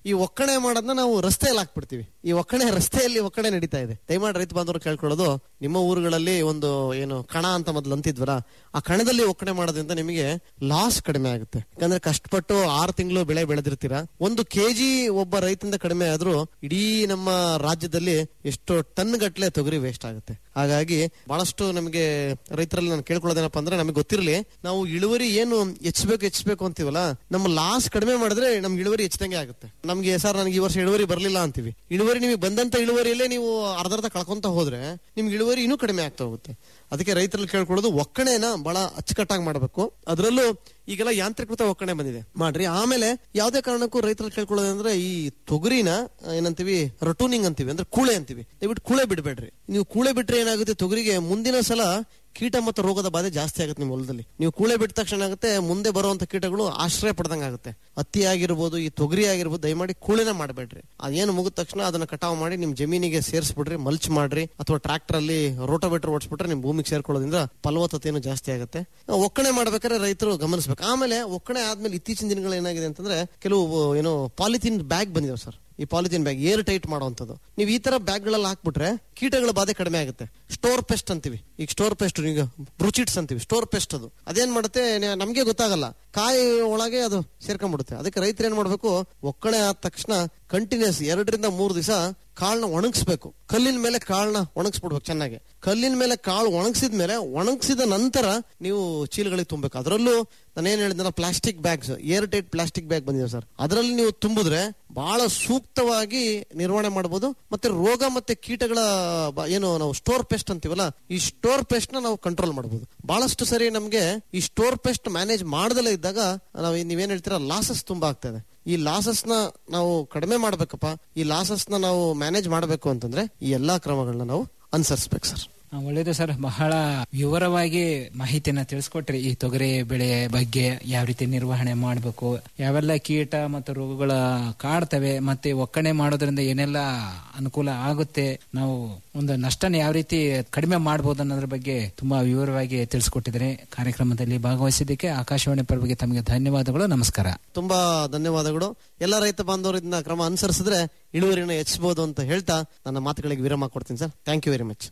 ಈ ಒಕ್ಕಣೆ ಮಾಡೋದನ್ನ ನಾವು ರಸ್ತೆಯಲ್ಲಿ ಹಾಕ್ಬಿಡ್ತೀವಿ ಈ ಒಕ್ಕಣೆ ರಸ್ತೆಯಲ್ಲಿ ಒಕ್ಕಣೆ ನಡೀತಾ ಇದೆ ದಯಮಾಡಿ ರೈತ ಬಾಂಧವರು ಕೇಳ್ಕೊಳ್ಳೋದು ನಿಮ್ಮ ಊರುಗಳಲ್ಲಿ ಒಂದು ಏನು ಕಣ ಅಂತ ಮೊದಲು ಅಂತಿದ್ವಲ್ಲ ಆ ಕಣದಲ್ಲಿ ಒಕ್ಕಣೆ ಮಾಡೋದ್ರಿಂದ ನಿಮಗೆ ಲಾಸ್ ಕಡಿಮೆ ಆಗುತ್ತೆ ಯಾಕಂದ್ರೆ ಕಷ್ಟಪಟ್ಟು ಆರು ತಿಂಗಳು ಬೆಳೆ ಬೆಳೆದಿರ್ತೀರಾ ಒಂದು ಕೆಜಿ ಒಬ್ಬ ರೈತರಿಂದ ಕಡಿಮೆ ಆದ್ರೂ ಇಡೀ ನಮ್ಮ ರಾಜ್ಯದಲ್ಲಿ ಎಷ್ಟೋ ಟನ್ ಗಟ್ಟಲೆ ತೊಗರಿ ವೇಸ್ಟ್ ಆಗುತ್ತೆ ಹಾಗಾಗಿ ಬಹಳಷ್ಟು ನಮಗೆ ರೈತರಲ್ಲಿ ನಾನು ಕೇಳ್ಕೊಳ್ಳೋದೇನಪ್ಪ ಅಂದ್ರೆ ನಮಗೆ ಗೊತ್ತಿರಲಿ ನಾವು ಇಳುವರಿ ಏನು ಹೆಚ್ಚಬೇಕು ಹೆಚ್ಚಬೇಕು ಅಂತೀವಲ್ಲ ನಮ್ಮ ಲಾಸ್ ಕಡಿಮೆ ಮಾಡಿದ್ರೆ ನಮ್ಗೆ ಇಳುವರಿ ಹೆಚ್ಚದಂಗೆ ಆಗುತ್ತೆ ನಮ್ಗೆ ಸರ್ ನನಗೆ ಈ ವರ್ಷ ಇಳುವರಿ ಬರಲಿಲ್ಲ ಅಂತೀವಿ ಇಳುವರಿ ನಿಮಗೆ ಬಂದಂತ ಇಳುವರಿಯಲ್ಲೇ ನೀವು ಅರ್ಧ ಅರ್ಧ ಕಳ್ಕೊಂತ ಹೋದ್ರೆ ನಿಮ್ಗೆ ಇಳುವರಿ ಇನ್ನೂ ಕಡಿಮೆ ಆಗ್ತಾ ಹೋಗುತ್ತೆ ಅದಕ್ಕೆ ರೈತರಲ್ಲಿ ಕೇಳ್ಕೊಳ್ಳೋದು ಒಕ್ಕಣೆನ ಬಹಳ ಅಚ್ಚುಕಟ್ಟಾಗಿ ಮಾಡಬೇಕು ಅದರಲ್ಲೂ ಈಗೆಲ್ಲ ಯಾಂತ್ರಿಕೃತ ಒಕ್ಕಣೆ ಬಂದಿದೆ ಮಾಡ್ರಿ ಆಮೇಲೆ ಯಾವ್ದೇ ಕಾರಣಕ್ಕೂ ರೈತರಲ್ಲಿ ಕೇಳ್ಕೊಳ್ಳೋದಂದ್ರೆ ಈ ತೊಗರಿನ ಏನಂತೀವಿ ರಟೂನಿಂಗ್ ಅಂತೀವಿ ಅಂದ್ರೆ ಕೂಳೆ ಅಂತೀವಿ ದಯವಿಟ್ಟು ಕೂಳೆ ಬಿಡಬೇಡ್ರಿ ನೀವು ಕೂಳೆ ಬಿಟ್ರೆ ಏನಾಗುತ್ತೆ ತೊಗರಿಗೆ ಮುಂದಿನ ಸಲ ಕೀಟ ಮತ್ತು ರೋಗದ ಬಾಧೆ ಜಾಸ್ತಿ ಆಗುತ್ತೆ ನಿಮ್ಮ ಹೊಲದಲ್ಲಿ ನೀವು ಕೂಳೆ ಬಿಟ್ಟ ತಕ್ಷಣ ಆಗುತ್ತೆ ಮುಂದೆ ಬರುವಂತ ಕೀಟಗಳು ಆಶ್ರಯ ಪಡೆದಂಗ ಆಗುತ್ತೆ ಹತ್ತಿ ಆಗಿರ್ಬೋದು ಈ ತೊಗರಿ ಆಗಿರ್ಬೋದು ದಯಮಾಡಿ ಕೂಳೆನ ಮಾಡಬೇಡ್ರಿ ಅದೇನು ಮುಗಿದ ತಕ್ಷಣ ಅದನ್ನ ಕಟಾವ್ ಮಾಡಿ ನಿಮ್ ಜಮೀನಿಗೆ ಸೇರಿಸ್ಬಿಡ್ರಿ ಮಲ್ಚ್ ಮಾಡ್ರಿ ಅಥವಾ ಟ್ರಾಕ್ಟರ್ ಅಲ್ಲಿ ರೋಟೋವೇಟರ್ ಓಡಿಸ್ಬಿಟ್ರೆ ನಿಮ್ ಭೂಮಿಗೆ ಸೇರ್ಕೊಳ್ಳೋದ್ರಿಂದ ಫಲವತ್ತತೆಯನ್ನು ಜಾಸ್ತಿ ಆಗುತ್ತೆ ಒಕ್ಕಣೆ ಮಾಡ್ಬೇಕಾದ್ರೆ ರೈತರು ಗಮನಿಸಬೇಕು ಆಮೇಲೆ ಒಕ್ಕಣೆ ಆದ್ಮೇಲೆ ಇತ್ತೀಚಿನ ದಿನಗಳು ಏನಾಗಿದೆ ಅಂತಂದ್ರೆ ಕೆಲವು ಏನು ಪಾಲಿಥಿನ್ ಬ್ಯಾಗ್ ಬಂದಿವೆ ಸರ್ ಈ ಪಾಲಿಥಿನ್ ಬ್ಯಾಗ್ ಏರ್ ಟೈಟ್ ಮಾಡುವಂಥದ್ದು ನೀವು ಈ ತರ ಬ್ಯಾಗ್ ಗಳಲ್ಲಿ ಹಾಕ್ಬಿಟ್ರೆ ಕೀಟಗಳ ಬಾಧೆ ಕಡಿಮೆ ಆಗುತ್ತೆ ಸ್ಟೋರ್ ಪೆಸ್ಟ್ ಅಂತೀವಿ ಈಗ ಸ್ಟೋರ್ ಪೆಸ್ಟ್ ಈಗ ಬ್ರುಚಿಟ್ಸ್ ಅಂತೀವಿ ಸ್ಟೋರ್ ಪೆಸ್ಟ್ ಅದು ಅದೇನ್ ಮಾಡುತ್ತೆ ನ- ನಮ್ಗೆ ಗೊತ್ತಾಗಲ್ಲ ಕಾಯಿ ಒಳಗೆ ಅದು ಸೇರ್ಕೊಂಡ್ಬಿಡುತ್ತೆ ಅದಕ್ಕೆ ರೈತರು ಏನ್ ಮಾಡ್ಬೇಕು ಒಕ್ಕಣೆ ಆದ ತಕ್ಷಣ ಕಂಟಿನ್ಯೂಸ್ ಎರಡರಿಂದ ಮೂರು ದಿವಸ ಕಾಳನ್ನ ಒಣಗಿಸ್ಬೇಕು ಕಲ್ಲಿನ ಮೇಲೆ ಕಾಳನ್ನ ಒಣಗಿಸ್ಬಿಡ್ಬೇಕು ಚೆನ್ನಾಗಿ ಕಲ್ಲಿನ ಮೇಲೆ ಕಾಳು ಒಣಗಿಸಿದ ಮೇಲೆ ಒಣಗಿಸಿದ ನಂತರ ನೀವು ಚೀಲಗಳಿಗೆ ತುಂಬಬೇಕು ಅದರಲ್ಲೂ ನಾನೇನ್ ಹೇಳಿದ್ನಲ್ಲ plastic bags air tight plastic bag ಬಂದಿದೆ ಸರ್ ಅದರಲ್ಲಿ ನೀವು ತುಂಬಿದ್ರೆ ಬಹಳ ಸೂಕ್ತವಾಗಿ ನಿರ್ವಹಣೆ ಮಾಡಬಹುದು ಮತ್ತೆ ರೋಗ ಮತ್ತೆ ಕೀಟಗಳ ಬ- ಏನು ನಾವು ಸ್ಟೋರ್ ಪೆಸ್ಟ್ ಅಂತೀವಲ್ಲ ಈ ಸ್ಟೋರ್ ಪೆಸ್ಟ್ ನ ನಾವು ಕಂಟ್ರೋಲ್ ಮಾಡಬಹುದು ಬಹಳಷ್ಟು ಸರಿ ನಮ್ಗೆ ಈ ಸ್ಟೋರ್ ಪೆಸ್ಟ್ ಮ್ಯಾನೇಜ್ ಮಾಡದಲ್ಲೇ ಇದ್ದಾಗ ನಾವು ನೀವೇನ್ ಹೇಳ್ತೀರಾ ಲಾಸಸ್ ತುಂಬಾ ಆಗ್ತದೆ ಈ ಲಾಸಸ್ ನ ನಾವು ಕಡಿಮೆ ಮಾಡ್ಬೇಕಪ್ಪ ಈ ಲಾಸಸ್ ನ ನಾವು ಮ್ಯಾನೇಜ್ ಮಾಡಬೇಕು ಅಂತಂದ್ರೆ ಈ ಎಲ್ಲಾ ಕ್ರಮಗಳನ್ನ ನಾವು ಅನುಸರಿಸಬೇಕು ಸರ್ ಆ, ಒಳ್ಳೇದು ಸರ್ ಬಹಳ ವಿವರವಾಗಿ ಮಾಹಿತಿಯನ್ನ ತಿಳಿಸ್ಕೊಟ್ರಿ ಈ ತೊಗರಿ ಬೆಳೆ ಬಗ್ಗೆ ಯಾವ ರೀತಿ ನಿರ್ವಹಣೆ ಮಾಡಬೇಕು ಯಾವೆಲ್ಲ ಕೀಟ ಮತ್ತು ರೋಗಗಳ ಕಾಡ್ತವೆ ಮತ್ತೆ ಒಕ್ಕಣೆ ಮಾಡೋದ್ರಿಂದ ಏನೆಲ್ಲ ಅನುಕೂಲ ಆಗುತ್ತೆ ನಾವು ಒಂದು ನಷ್ಟನ ಯಾವ ರೀತಿ ಕಡಿಮೆ ಮಾಡಬಹುದು ಅನ್ನೋದ್ರ ಬಗ್ಗೆ ತುಂಬಾ ವಿವರವಾಗಿ ತಿಳಿಸ್ಕೊಟ್ಟಿದ್ದಾರೆ ಕಾರ್ಯಕ್ರಮದಲ್ಲಿ ಭಾಗವಹಿಸಿದ್ದಕ್ಕೆ ಆಕಾಶವಾಣಿ ಪರವಾಗಿ ತಮಗೆ ಧನ್ಯವಾದಗಳು ನಮಸ್ಕಾರ ತುಂಬಾ ಧನ್ಯವಾದಗಳು ಎಲ್ಲ ರೈತ ಬಾಂಧವರು ಇದನ್ನ ಕ್ರಮ ಅನುಸರಿಸಿದ್ರೆ ಇಳುವರಿನ ಹೆಚ್ಚಬಹುದು ಅಂತ ಹೇಳ್ತಾ ನನ್ನ ಮಾತುಗಳಿಗೆ ವಿರಾಮ ಕೊಡ್ತೀನಿ sir thank you very much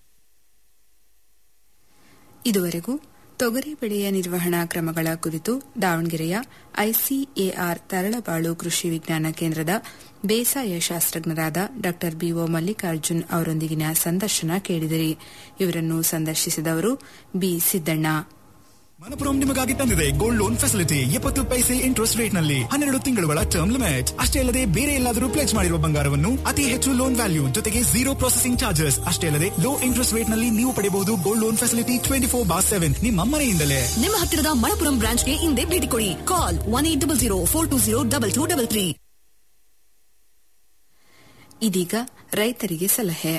ಇದುವರೆಗೂ ತೊಗರಿ ಬೆಳೆಯ ನಿರ್ವಹಣಾ ಕ್ರಮಗಳ ಕುರಿತು ದಾವಣಗೆರೆಯ ಐಸಿಎಆರ್ ತರಳಬಾಳು ಕೃಷಿ ವಿಜ್ಞಾನ ಕೇಂದ್ರದ ಬೇಸಾಯ ಶಾಸ್ತ್ರಜ್ಞರಾದ ಡಾ ಬಿಒ ಮಲ್ಲಿಕಾರ್ಜುನ್ ಅವರೊಂದಿಗಿನ ಸಂದರ್ಶನ ಕೇಳಿದಿರಿ ಇವರನ್ನು ಸಂದರ್ಶಿಸಿದವರು ಬಿ ಸಿದ್ದಣ್ಣ ಮನಪುರಂ ನಿಮಗಾಗಿ ತಂದಿದೆ ಗೋಲ್ಡ್ ಲೋನ್ ಫೆಸಿಲಿಟಿ ಎಪ್ಪತ್ತು ಪೈಸೆ ಇಂಟ್ರೆಸ್ಟ್ ರೇಟ್ ನಲ್ಲಿ ಹನ್ನೆರಡು ತಿಂಗಳುಗಳ ಟರ್ಮ್ ಲಿಮಿಟ್ ಅಷ್ಟೇ ಅಲ್ಲದೆ ಬೇರೆ ಎಲ್ಲಾದರೂ ಪ್ಲೇಸ್ ಮಾಡಿರುವ ಬಂಗಾರವನ್ನು ಅತಿ ಹೆಚ್ಚು ಲೋನ್ ವ್ಯಾಲ್ಯೂ ಜೊತೆಗೆ ಜೀರೋ ಪ್ರೊಸೆಸಿಂಗ್ ಚಾರ್ಜಸ್ ಅಷ್ಟೇ ಅಲ್ಲದೆ ಲೋ ಇಂಟ್ರೆಸ್ಟ್ ರೇಟ್ ನಲ್ಲಿ ನೀವು ಪಡೆಯಬಹುದು gold loan facility twenty four bar seven ನಿಮ್ಮ ಮನೆಯಿಂದಲೇ ನಿಮ್ಮ ಹತ್ತಿರದ ಮಣಪುರಂ ಬ್ರಾಂಚ್ಗೆ ಹಿಂದೆ ಭೇಟಿ ಕೊಡಿ call one eight double zero four two zero double two double three ಇದೀಗ ರೈತರಿಗೆ ಸಲಹೆ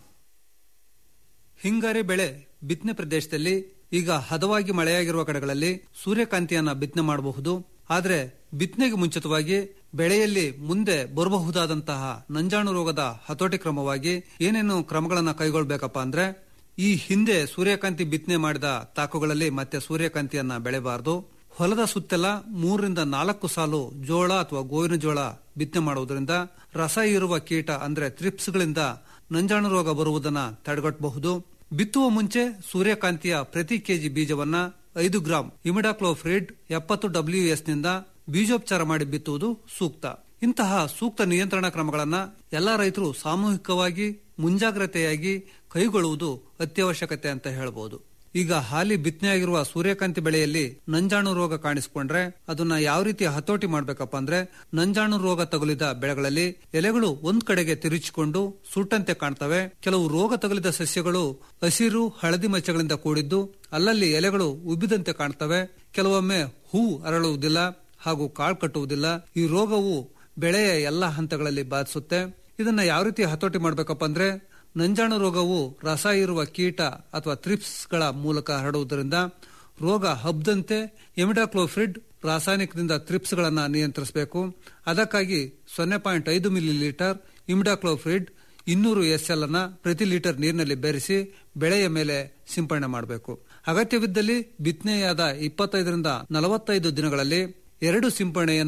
ಹಿಂಗಾರಿ ಬೆಳೆ ಬಿತ್ತನೆ ಪ್ರದೇಶದಲ್ಲಿ ಈಗ ಹದವಾಗಿ ಮಳೆಯಾಗಿರುವ ಕಡೆಗಳಲ್ಲಿ ಸೂರ್ಯಕಾಂತಿಯನ್ನ ಬಿತ್ತನೆ ಮಾಡಬಹುದು ಆದರೆ ಬಿತ್ತನೆಗೆ ಮುಂಚಿತವಾಗಿ ಬೆಳೆಯಲ್ಲಿ ಮುಂದೆ ಬರಬಹುದಾದಂತಹ ನಂಜಾಣು ರೋಗದ ಹತೋಟಿ ಕ್ರಮವಾಗಿ ಏನೇನು ಕ್ರಮಗಳನ್ನ ಕೈಗೊಳ್ಬೇಕಪ್ಪ ಅಂದ್ರೆ ಈ ಹಿಂದೆ ಸೂರ್ಯಕಾಂತಿ ಬಿತ್ತನೆ ಮಾಡಿದ ತಾಕುಗಳಲ್ಲಿ ಮತ್ತೆ ಸೂರ್ಯಕಾಂತಿಯನ್ನ ಬೆಳೆಬಾರದು ಹೊಲದ ಸುತ್ತೆಲ್ಲ ಮೂರರಿಂದ ನಾಲ್ಕು ಸಾಲು ಜೋಳ ಅಥವಾ ಗೋವಿನ ಜೋಳ ಬಿತ್ತನೆ ಮಾಡುವುದರಿಂದ ರಸ ಇರುವ ಕೀಟ ಅಂದ್ರೆ ತ್ರಿಪ್ಸ್ಗಳಿಂದ ನಂಜಾಣು ರೋಗ ಬರುವುದನ್ನ ತಡೆಗಟ್ಟಬಹುದು ಬಿತ್ತುವ ಮುಂಚೆ ಸೂರ್ಯಕಾಂತಿಯ ಪ್ರತಿ ಕೆಜಿ ಬೀಜವನ್ನ ಐದು ಗ್ರಾಂ ಇಮಿಡಾಕ್ಲೋಫ್ರಿಡ್ ಎಪ್ಪತ್ತು ಡಬ್ಲ್ಯೂಎಸ್ ನಿಂದ ಬೀಜೋಪಚಾರ ಮಾಡಿ ಬಿತ್ತುವುದು ಸೂಕ್ತ ಇಂತಹ ಸೂಕ್ತ ನಿಯಂತ್ರಣ ಕ್ರಮಗಳನ್ನ ಎಲ್ಲಾ ರೈತರು ಸಾಮೂಹಿಕವಾಗಿ ಮುಂಜಾಗ್ರತೆಯಾಗಿ ಕೈಗೊಳ್ಳುವುದು ಅತ್ಯವಶ್ಯಕತೆ ಅಂತ ಹೇಳಬಹುದು ಈಗ ಹಾಲಿ ಬಿತ್ತನೆಯಾಗಿರುವ ಸೂರ್ಯಕಾಂತಿ ಬೆಳೆಯಲ್ಲಿ ನಂಜಾಣು ರೋಗ ಕಾಣಿಸಿಕೊಂಡ್ರೆ ಅದನ್ನ ಯಾವ ರೀತಿ ಹತೋಟಿ ಮಾಡ್ಬೇಕಪ್ಪ ಅಂದ್ರೆ ನಂಜಾಣು ರೋಗ ತಗುಲಿದ ಬೆಳೆಗಳಲ್ಲಿ ಎಲೆಗಳು ಒಂದ್ ಕಡೆಗೆ ತಿರುಚಿಕೊಂಡು ಸುಟ್ಟಂತೆ ಕಾಣ್ತವೆ ಕೆಲವು ರೋಗ ತಗುಲಿದ ಸಸ್ಯಗಳು ಹಸಿರು ಹಳದಿ ಮಚ್ಚಗಳಿಂದ ಕೂಡಿದ್ದು ಅಲ್ಲಲ್ಲಿ ಎಲೆಗಳು ಉಬ್ಬಿದಂತೆ ಕಾಣ್ತವೆ ಕೆಲವೊಮ್ಮೆ ಹೂ ಅರಳುವುದಿಲ್ಲ ಹಾಗೂ ಕಾಳು ಕಟ್ಟುವುದಿಲ್ಲ ಈ ರೋಗವು ಬೆಳೆಯ ಎಲ್ಲಾ ಹಂತಗಳಲ್ಲಿ ಬಾಧಿಸುತ್ತೆ ಇದನ್ನ ಯಾವ ರೀತಿ ಹತೋಟಿ ಮಾಡ್ಬೇಕಪ್ಪ ಅಂದ್ರೆ ನಂಜಾಣು ರೋಗವು ರಸ ಇರುವ ಕೀಟ ಅಥವಾ ತ್ರಿಪ್ಸ್ಗಳ ಮೂಲಕ ಹರಡುವುದರಿಂದ ರೋಗ ಹಬ್ಬದಂತೆ ಎಮಿಡಾಕ್ಲೋಫ್ರಿಡ್ ರಾಸಾಯನಿಕದಿಂದ ತ್ರಿಪ್ಸ್ಗಳನ್ನ ನಿಯಂತ್ರಿಸಬೇಕು ಅದಕ್ಕಾಗಿ ಸೊನ್ನೆ ಪಾಯಿಂಟ್ ಐದು ಮಿಲಿ ಲೀಟರ್ ಇಮಿಡಾಕ್ಲೋಫ್ರಿಡ್ ಇನ್ನೂರು ಎಸ್ ಎಲ್ ಅನ್ನ ಪ್ರತಿ ಲೀಟರ್ ನೀರಿನಲ್ಲಿ ಬೆರೆಸಿ ಬೆಳೆಯ ಮೇಲೆ ಸಿಂಪಡಣೆ ಮಾಡಬೇಕು ಅಗತ್ಯವಿದ್ದಲ್ಲಿ ಬಿತ್ತನೆಯಾದ ಇಪ್ಪತ್ತೈದರಿಂದ ನಲವತ್ತೈದು ದಿನಗಳಲ್ಲಿ ಎರಡು ಸಿಂಪಡಣೆಯನ್ನ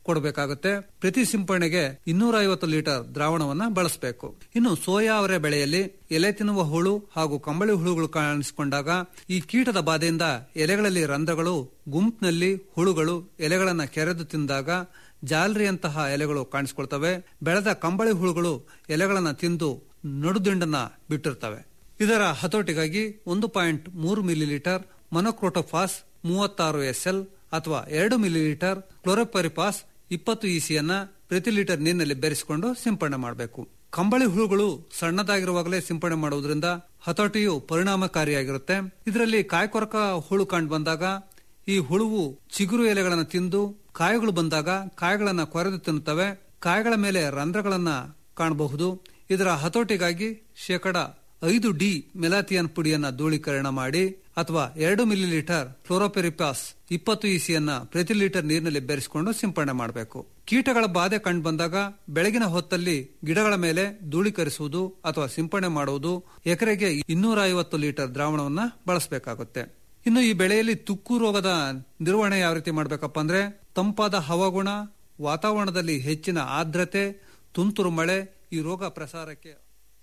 ಕೊಡಬೇಕಾಗುತ್ತೆ ಪ್ರತಿ ಸಿಂಪರಣೆಗೆ ಇನ್ನೂರ ಐವತ್ತು ಲೀಟರ್ ದ್ರಾವಣವನ್ನ ಬಳಸಬೇಕು ಇನ್ನು ಸೋಯಾ ಅವರೆ ಬೆಳೆಯಲ್ಲಿ ಎಲೆ ತಿನ್ನುವ ಹುಳು ಹಾಗೂ ಕಂಬಳಿ ಹುಳುಗಳು ಕಾಣಿಸಿಕೊಂಡಾಗ ಈ ಕೀಟದ ಬಾಧೆಯಿಂದ ಎಲೆಗಳಲ್ಲಿ ರಂಧ್ರಗಳು ಗುಂಪಿನಲ್ಲಿ ಹುಳುಗಳು ಎಲೆಗಳನ್ನ ಕೆರೆದು ತಿಂದಾಗ ಜಾಲರಿಯಂತಹ ಎಲೆಗಳು ಕಾಣಿಸಿಕೊಳ್ತವೆ ಬೆಳೆದ ಕಂಬಳಿ ಹುಳುಗಳು ಎಲೆಗಳನ್ನ ತಿಂದು ನಡುದಿಂಡನ್ನ ಬಿಟ್ಟಿರ್ತವೆ ಇದರ ಹತೋಟಿಗಾಗಿ ಒಂದು ಪಾಯಿಂಟ್ ಮೂರು ಮಿಲಿ ಲೀಟರ್ ಮೊನೊಕ್ರೋಟೋಫಾಸ್ ಮೂವತ್ತಾರು ಎಸ್ಎಲ್ ಅಥವಾ ಎರಡು ಮಿಲಿ ಲೀಟರ್ ಕ್ಲೋರೋಪರಿಪಾಸ್ ಇಪ್ಪತ್ತು ಇಸಿಯನ್ನ ಪ್ರತಿ ಲೀಟರ್ ನೀರಿನಲ್ಲಿ ಬೆರೆಸಿಕೊಂಡು ಸಿಂಪಡಣೆ ಮಾಡಬೇಕು ಕಂಬಳಿ ಹುಳುಗಳು ಸಣ್ಣದಾಗಿರುವಾಗಲೇ ಸಿಂಪಡಣೆ ಮಾಡುವುದರಿಂದ ಹತೋಟಿಯು ಪರಿಣಾಮಕಾರಿಯಾಗಿರುತ್ತೆ ಇದರಲ್ಲಿ ಕಾಯ್ಕೊರಕ ಹುಳು ಕಂಡು ಬಂದಾಗ ಈ ಹುಳುವು ಚಿಗುರು ಎಲೆಗಳನ್ನು ತಿಂದು ಕಾಯಿಗಳು ಬಂದಾಗ ಕಾಯಿಗಳನ್ನ ಕೊರೆದು ತಿನ್ನುತ್ತವೆ ಕಾಯಿಗಳ ಮೇಲೆ ರಂಧ್ರಗಳನ್ನ ಕಾಣಬಹುದು ಇದರ ಹತೋಟಿಗಾಗಿ ಶೇಕಡ ಐದು ಡಿ ಮೆಲಾಥಿಯನ್ ಪುಡಿಯನ್ನ ಧೂಳೀಕರಣ ಮಾಡಿ ಅಥವಾ ಎರಡು ಮಿಲಿ ಲೀಟರ್ ಕ್ಲೋರೋಪೆರಿಪಾಸ್ ಇಪ್ಪತ್ತು ಇಸಿಯನ್ನ ಪ್ರತಿ ಲೀಟರ್ ನೀರಿನಲ್ಲಿ ಬೆರೆಸಿಕೊಂಡು ಸಿಂಪಡಣೆ ಮಾಡಬೇಕು ಕೀಟಗಳ ಬಾಧೆ ಕಂಡು ಬಂದಾಗ ಬೆಳಗಿನ ಹೊತ್ತಲ್ಲಿ ಗಿಡಗಳ ಮೇಲೆ ಧೂಳೀಕರಿಸುವುದು ಅಥವಾ ಸಿಂಪಡಣೆ ಮಾಡುವುದು ಎಕರೆಗೆ ಇನ್ನೂರ ಐವತ್ತು ಲೀಟರ್ ದ್ರಾವಣವನ್ನ ಬಳಸಬೇಕಾಗುತ್ತೆ ಇನ್ನು ಈ ಬೆಳೆಯಲ್ಲಿ ತುಕ್ಕು ರೋಗದ ನಿರ್ವಹಣೆ ಯಾವ ರೀತಿ ಮಾಡಬೇಕಪ್ಪ ಅಂದ್ರೆ ತಂಪಾದ ಹವಾಗುಣ ವಾತಾವರಣದಲ್ಲಿ ಹೆಚ್ಚಿನ ಆರ್ದ್ರತೆ ತುಂತುರು ಮಳೆ ಈ ರೋಗ ಪ್ರಸಾರಕ್ಕೆ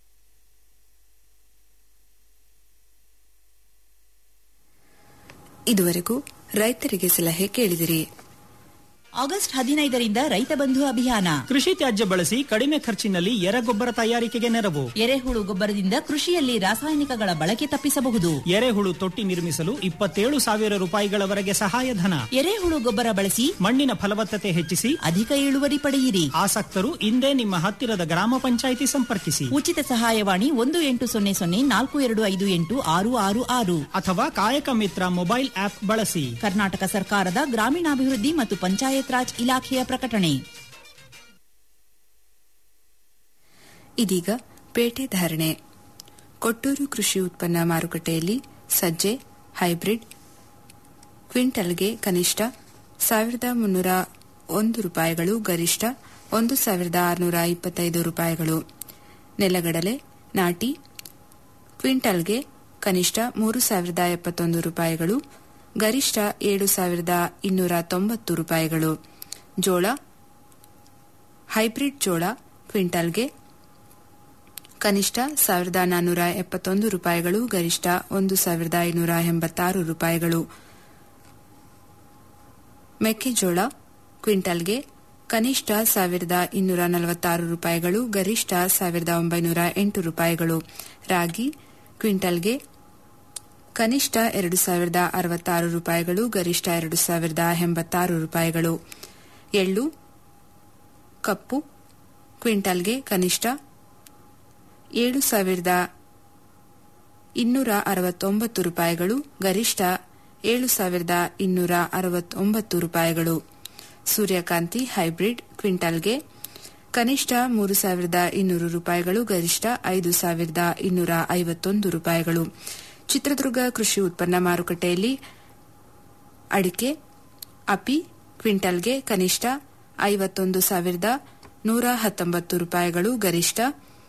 ಇದುವರೆಗೂ ರೈತರಿಗೆ ಸಲಹೆ ಕೇಳಿದಿರಿ ಆಗಸ್ಟ್ ಹದಿನೈದರಿಂದ ರೈತ ಬಂಧು ಅಭಿಯಾನ ಕೃಷಿ ತ್ಯಾಜ್ಯ ಬಳಸಿ ಕಡಿಮೆ ಖರ್ಚಿನಲ್ಲಿ ಎರೆಗೊಬ್ಬರ ತಯಾರಿಕೆಗೆ ನೆರವು ಎರೆಹುಳು ಗೊಬ್ಬರದಿಂದ ಕೃಷಿಯಲ್ಲಿ ರಾಸಾಯನಿಕಗಳ ಬಳಕೆ ತಪ್ಪಿಸಬಹುದು ಎರೆಹುಳು ತೊಟ್ಟಿ ನಿರ್ಮಿಸಲು ಇಪ್ಪತ್ತೇಳು ಸಾವಿರ ರೂಪಾಯಿಗಳವರೆಗೆ ಸಹಾಯಧನ ಎರೆಹುಳು ಗೊಬ್ಬರ ಬಳಸಿ ಮಣ್ಣಿನ ಫಲವತ್ತತೆ ಹೆಚ್ಚಿಸಿ ಅಧಿಕ ಇಳುವರಿ ಪಡೆಯಿರಿ ಆಸಕ್ತರು ಇಂದೇ ನಿಮ್ಮ ಹತ್ತಿರದ ಗ್ರಾಮ ಪಂಚಾಯಿತಿ ಸಂಪರ್ಕಿಸಿ ಉಚಿತ ಸಹಾಯವಾಣಿ ಒಂದು ಎಂಟು ಸೊನ್ನೆ ಸೊನ್ನೆ ನಾಲ್ಕು ಎರಡು ಐದು ಎಂಟು ಆರು ಆರು ಆರು ಅಥವಾ ಕಾಯಕ ಮಿತ್ರ ಮೊಬೈಲ್ ಆಪ್ ಬಳಸಿ ಕರ್ನಾಟಕ ಸರ್ಕಾರದ ಗ್ರಾಮೀಣಾಭಿವೃದ್ಧಿ ಮತ್ತು ಪಂಚಾಯತ್ ರಾಜ್ ಇಲಾಖೆಯ ಪ್ರಕಟಣೆ ಇದೀಗ ಪೇಟೆ ಧಾರಣೆ ಕೊಟ್ಟೂರು ಕೃಷಿ ಉತ್ಪನ್ನ ಮಾರುಕಟ್ಟೆಯಲ್ಲಿ ಸಜ್ಜೆ ಹೈಬ್ರಿಡ್ ಕ್ವಿಂಟಲ್ಗೆ ಕನಿಷ್ಠ ಸಾವಿರದ ಮುನ್ನೂರ ಒಂದು ರೂಪಾಯಿಗಳು ಗರಿಷ್ಠ ಒಂದು ಸಾವಿರದ ಆರುನೂರ ಇಪ್ಪತ್ತೈದು ರೂಪಾಯಿಗಳು ನೆಲಗಡಲೆ ನಾಟಿ ಕ್ವಿಂಟಲ್ಗೆ ಕನಿಷ್ಠ ಮೂರು ಸಾವಿರದ ಎಪ್ಪತ್ತೊಂದು ರೂಪಾಯಿಗಳು ಗರಿಷ್ಠ ಏಳು ಸಾವಿರದ ಇನ್ನೂರ ತೊಂಬತ್ತು ರೂಪಾಯಿಗಳು ಜೋಳ ಹೈಬ್ರಿಡ್ ಜೋಳ ಕ್ವಿಂಟಲ್ಗೆ ಕನಿಷ್ಠ ಸಾವಿರದ ನಾನ್ನೂರ ಎಪ್ಪತ್ತೊಂದು ರೂಪಾಯಿಗಳು ಗರಿಷ್ಠ ಒಂದು ಸಾವಿರದ ಐನೂರ ಎಂಬತ್ತಾರು ರೂಪಾಯಿಗಳು ಮೆಕ್ಕೆಜೋಳ ಕ್ವಿಂಟಲ್ಗೆ ಕನಿಷ್ಠ ಸಾವಿರದ ಇನ್ನೂರ ನಲವತ್ತಾರು ರೂಪಾಯಿಗಳು ಗರಿಷ್ಠ ಸಾವಿರದ ಒಂಬೈನೂರ ಎಂಟು ರೂಪಾಯಿಗಳು ರಾಗಿ ಕ್ವಿಂಟಲ್ಗೆ ಕನಿಷ್ಠ ಎರಡು ಸಾವಿರದ ಅರವತ್ತಾರು ರೂಪಾಯಿಗಳು ಗರಿಷ್ಠ ಎರಡು ಸಾವಿರದ ಎಂಬತ್ತಾರು ರೂಪಾಯಿಗಳು ಎಳ್ಳು ಕಪ್ಪು ಕ್ವಿಂಟಲ್ಗೆ ಕನಿಷ್ಠ ಏಳು ಸಾವಿರದ ಇನ್ನೂರ ಅರವತ್ತೊಂಬತ್ತು ರೂಪಾಯಿಗಳು ಗರಿಷ್ಠ ಏಳು ಸಾವಿರದ ಇನ್ನೂರ ಅರವತ್ತೊಂಬತ್ತು ರೂಪಾಯಿಗಳು ಸೂರ್ಯಕಾಂತಿ ಹೈಬ್ರಿಡ್ ಕ್ವಿಂಟಲ್ಗೆ ಕನಿಷ್ಠ ಮೂರು ಸಾವಿರದ ಇನ್ನೂರು ರೂಪಾಯಿಗಳು ಗರಿಷ್ಠ ಐದು ಸಾವಿರದ ಇನ್ನೂರ ಐವತ್ತೊಂದು ರೂಪಾಯಿಗಳು ಚಿತ್ರದುರ್ಗ ಕೃಷಿ ಉತ್ಪನ್ನ ಮಾರುಕಟ್ಟೆಯಲ್ಲಿ ಅಡಿಕೆ ಅಪಿ ಕ್ವಿಂಟಲ್ಗೆ ಕನಿಷ್ಠ ಐವತ್ತೊಂದು ಸಾವಿರದ ನೂರ ಹತ್ತೊಂಬತ್ತು ರೂಪಾಯಿಗಳು ಗರಿಷ್ಠ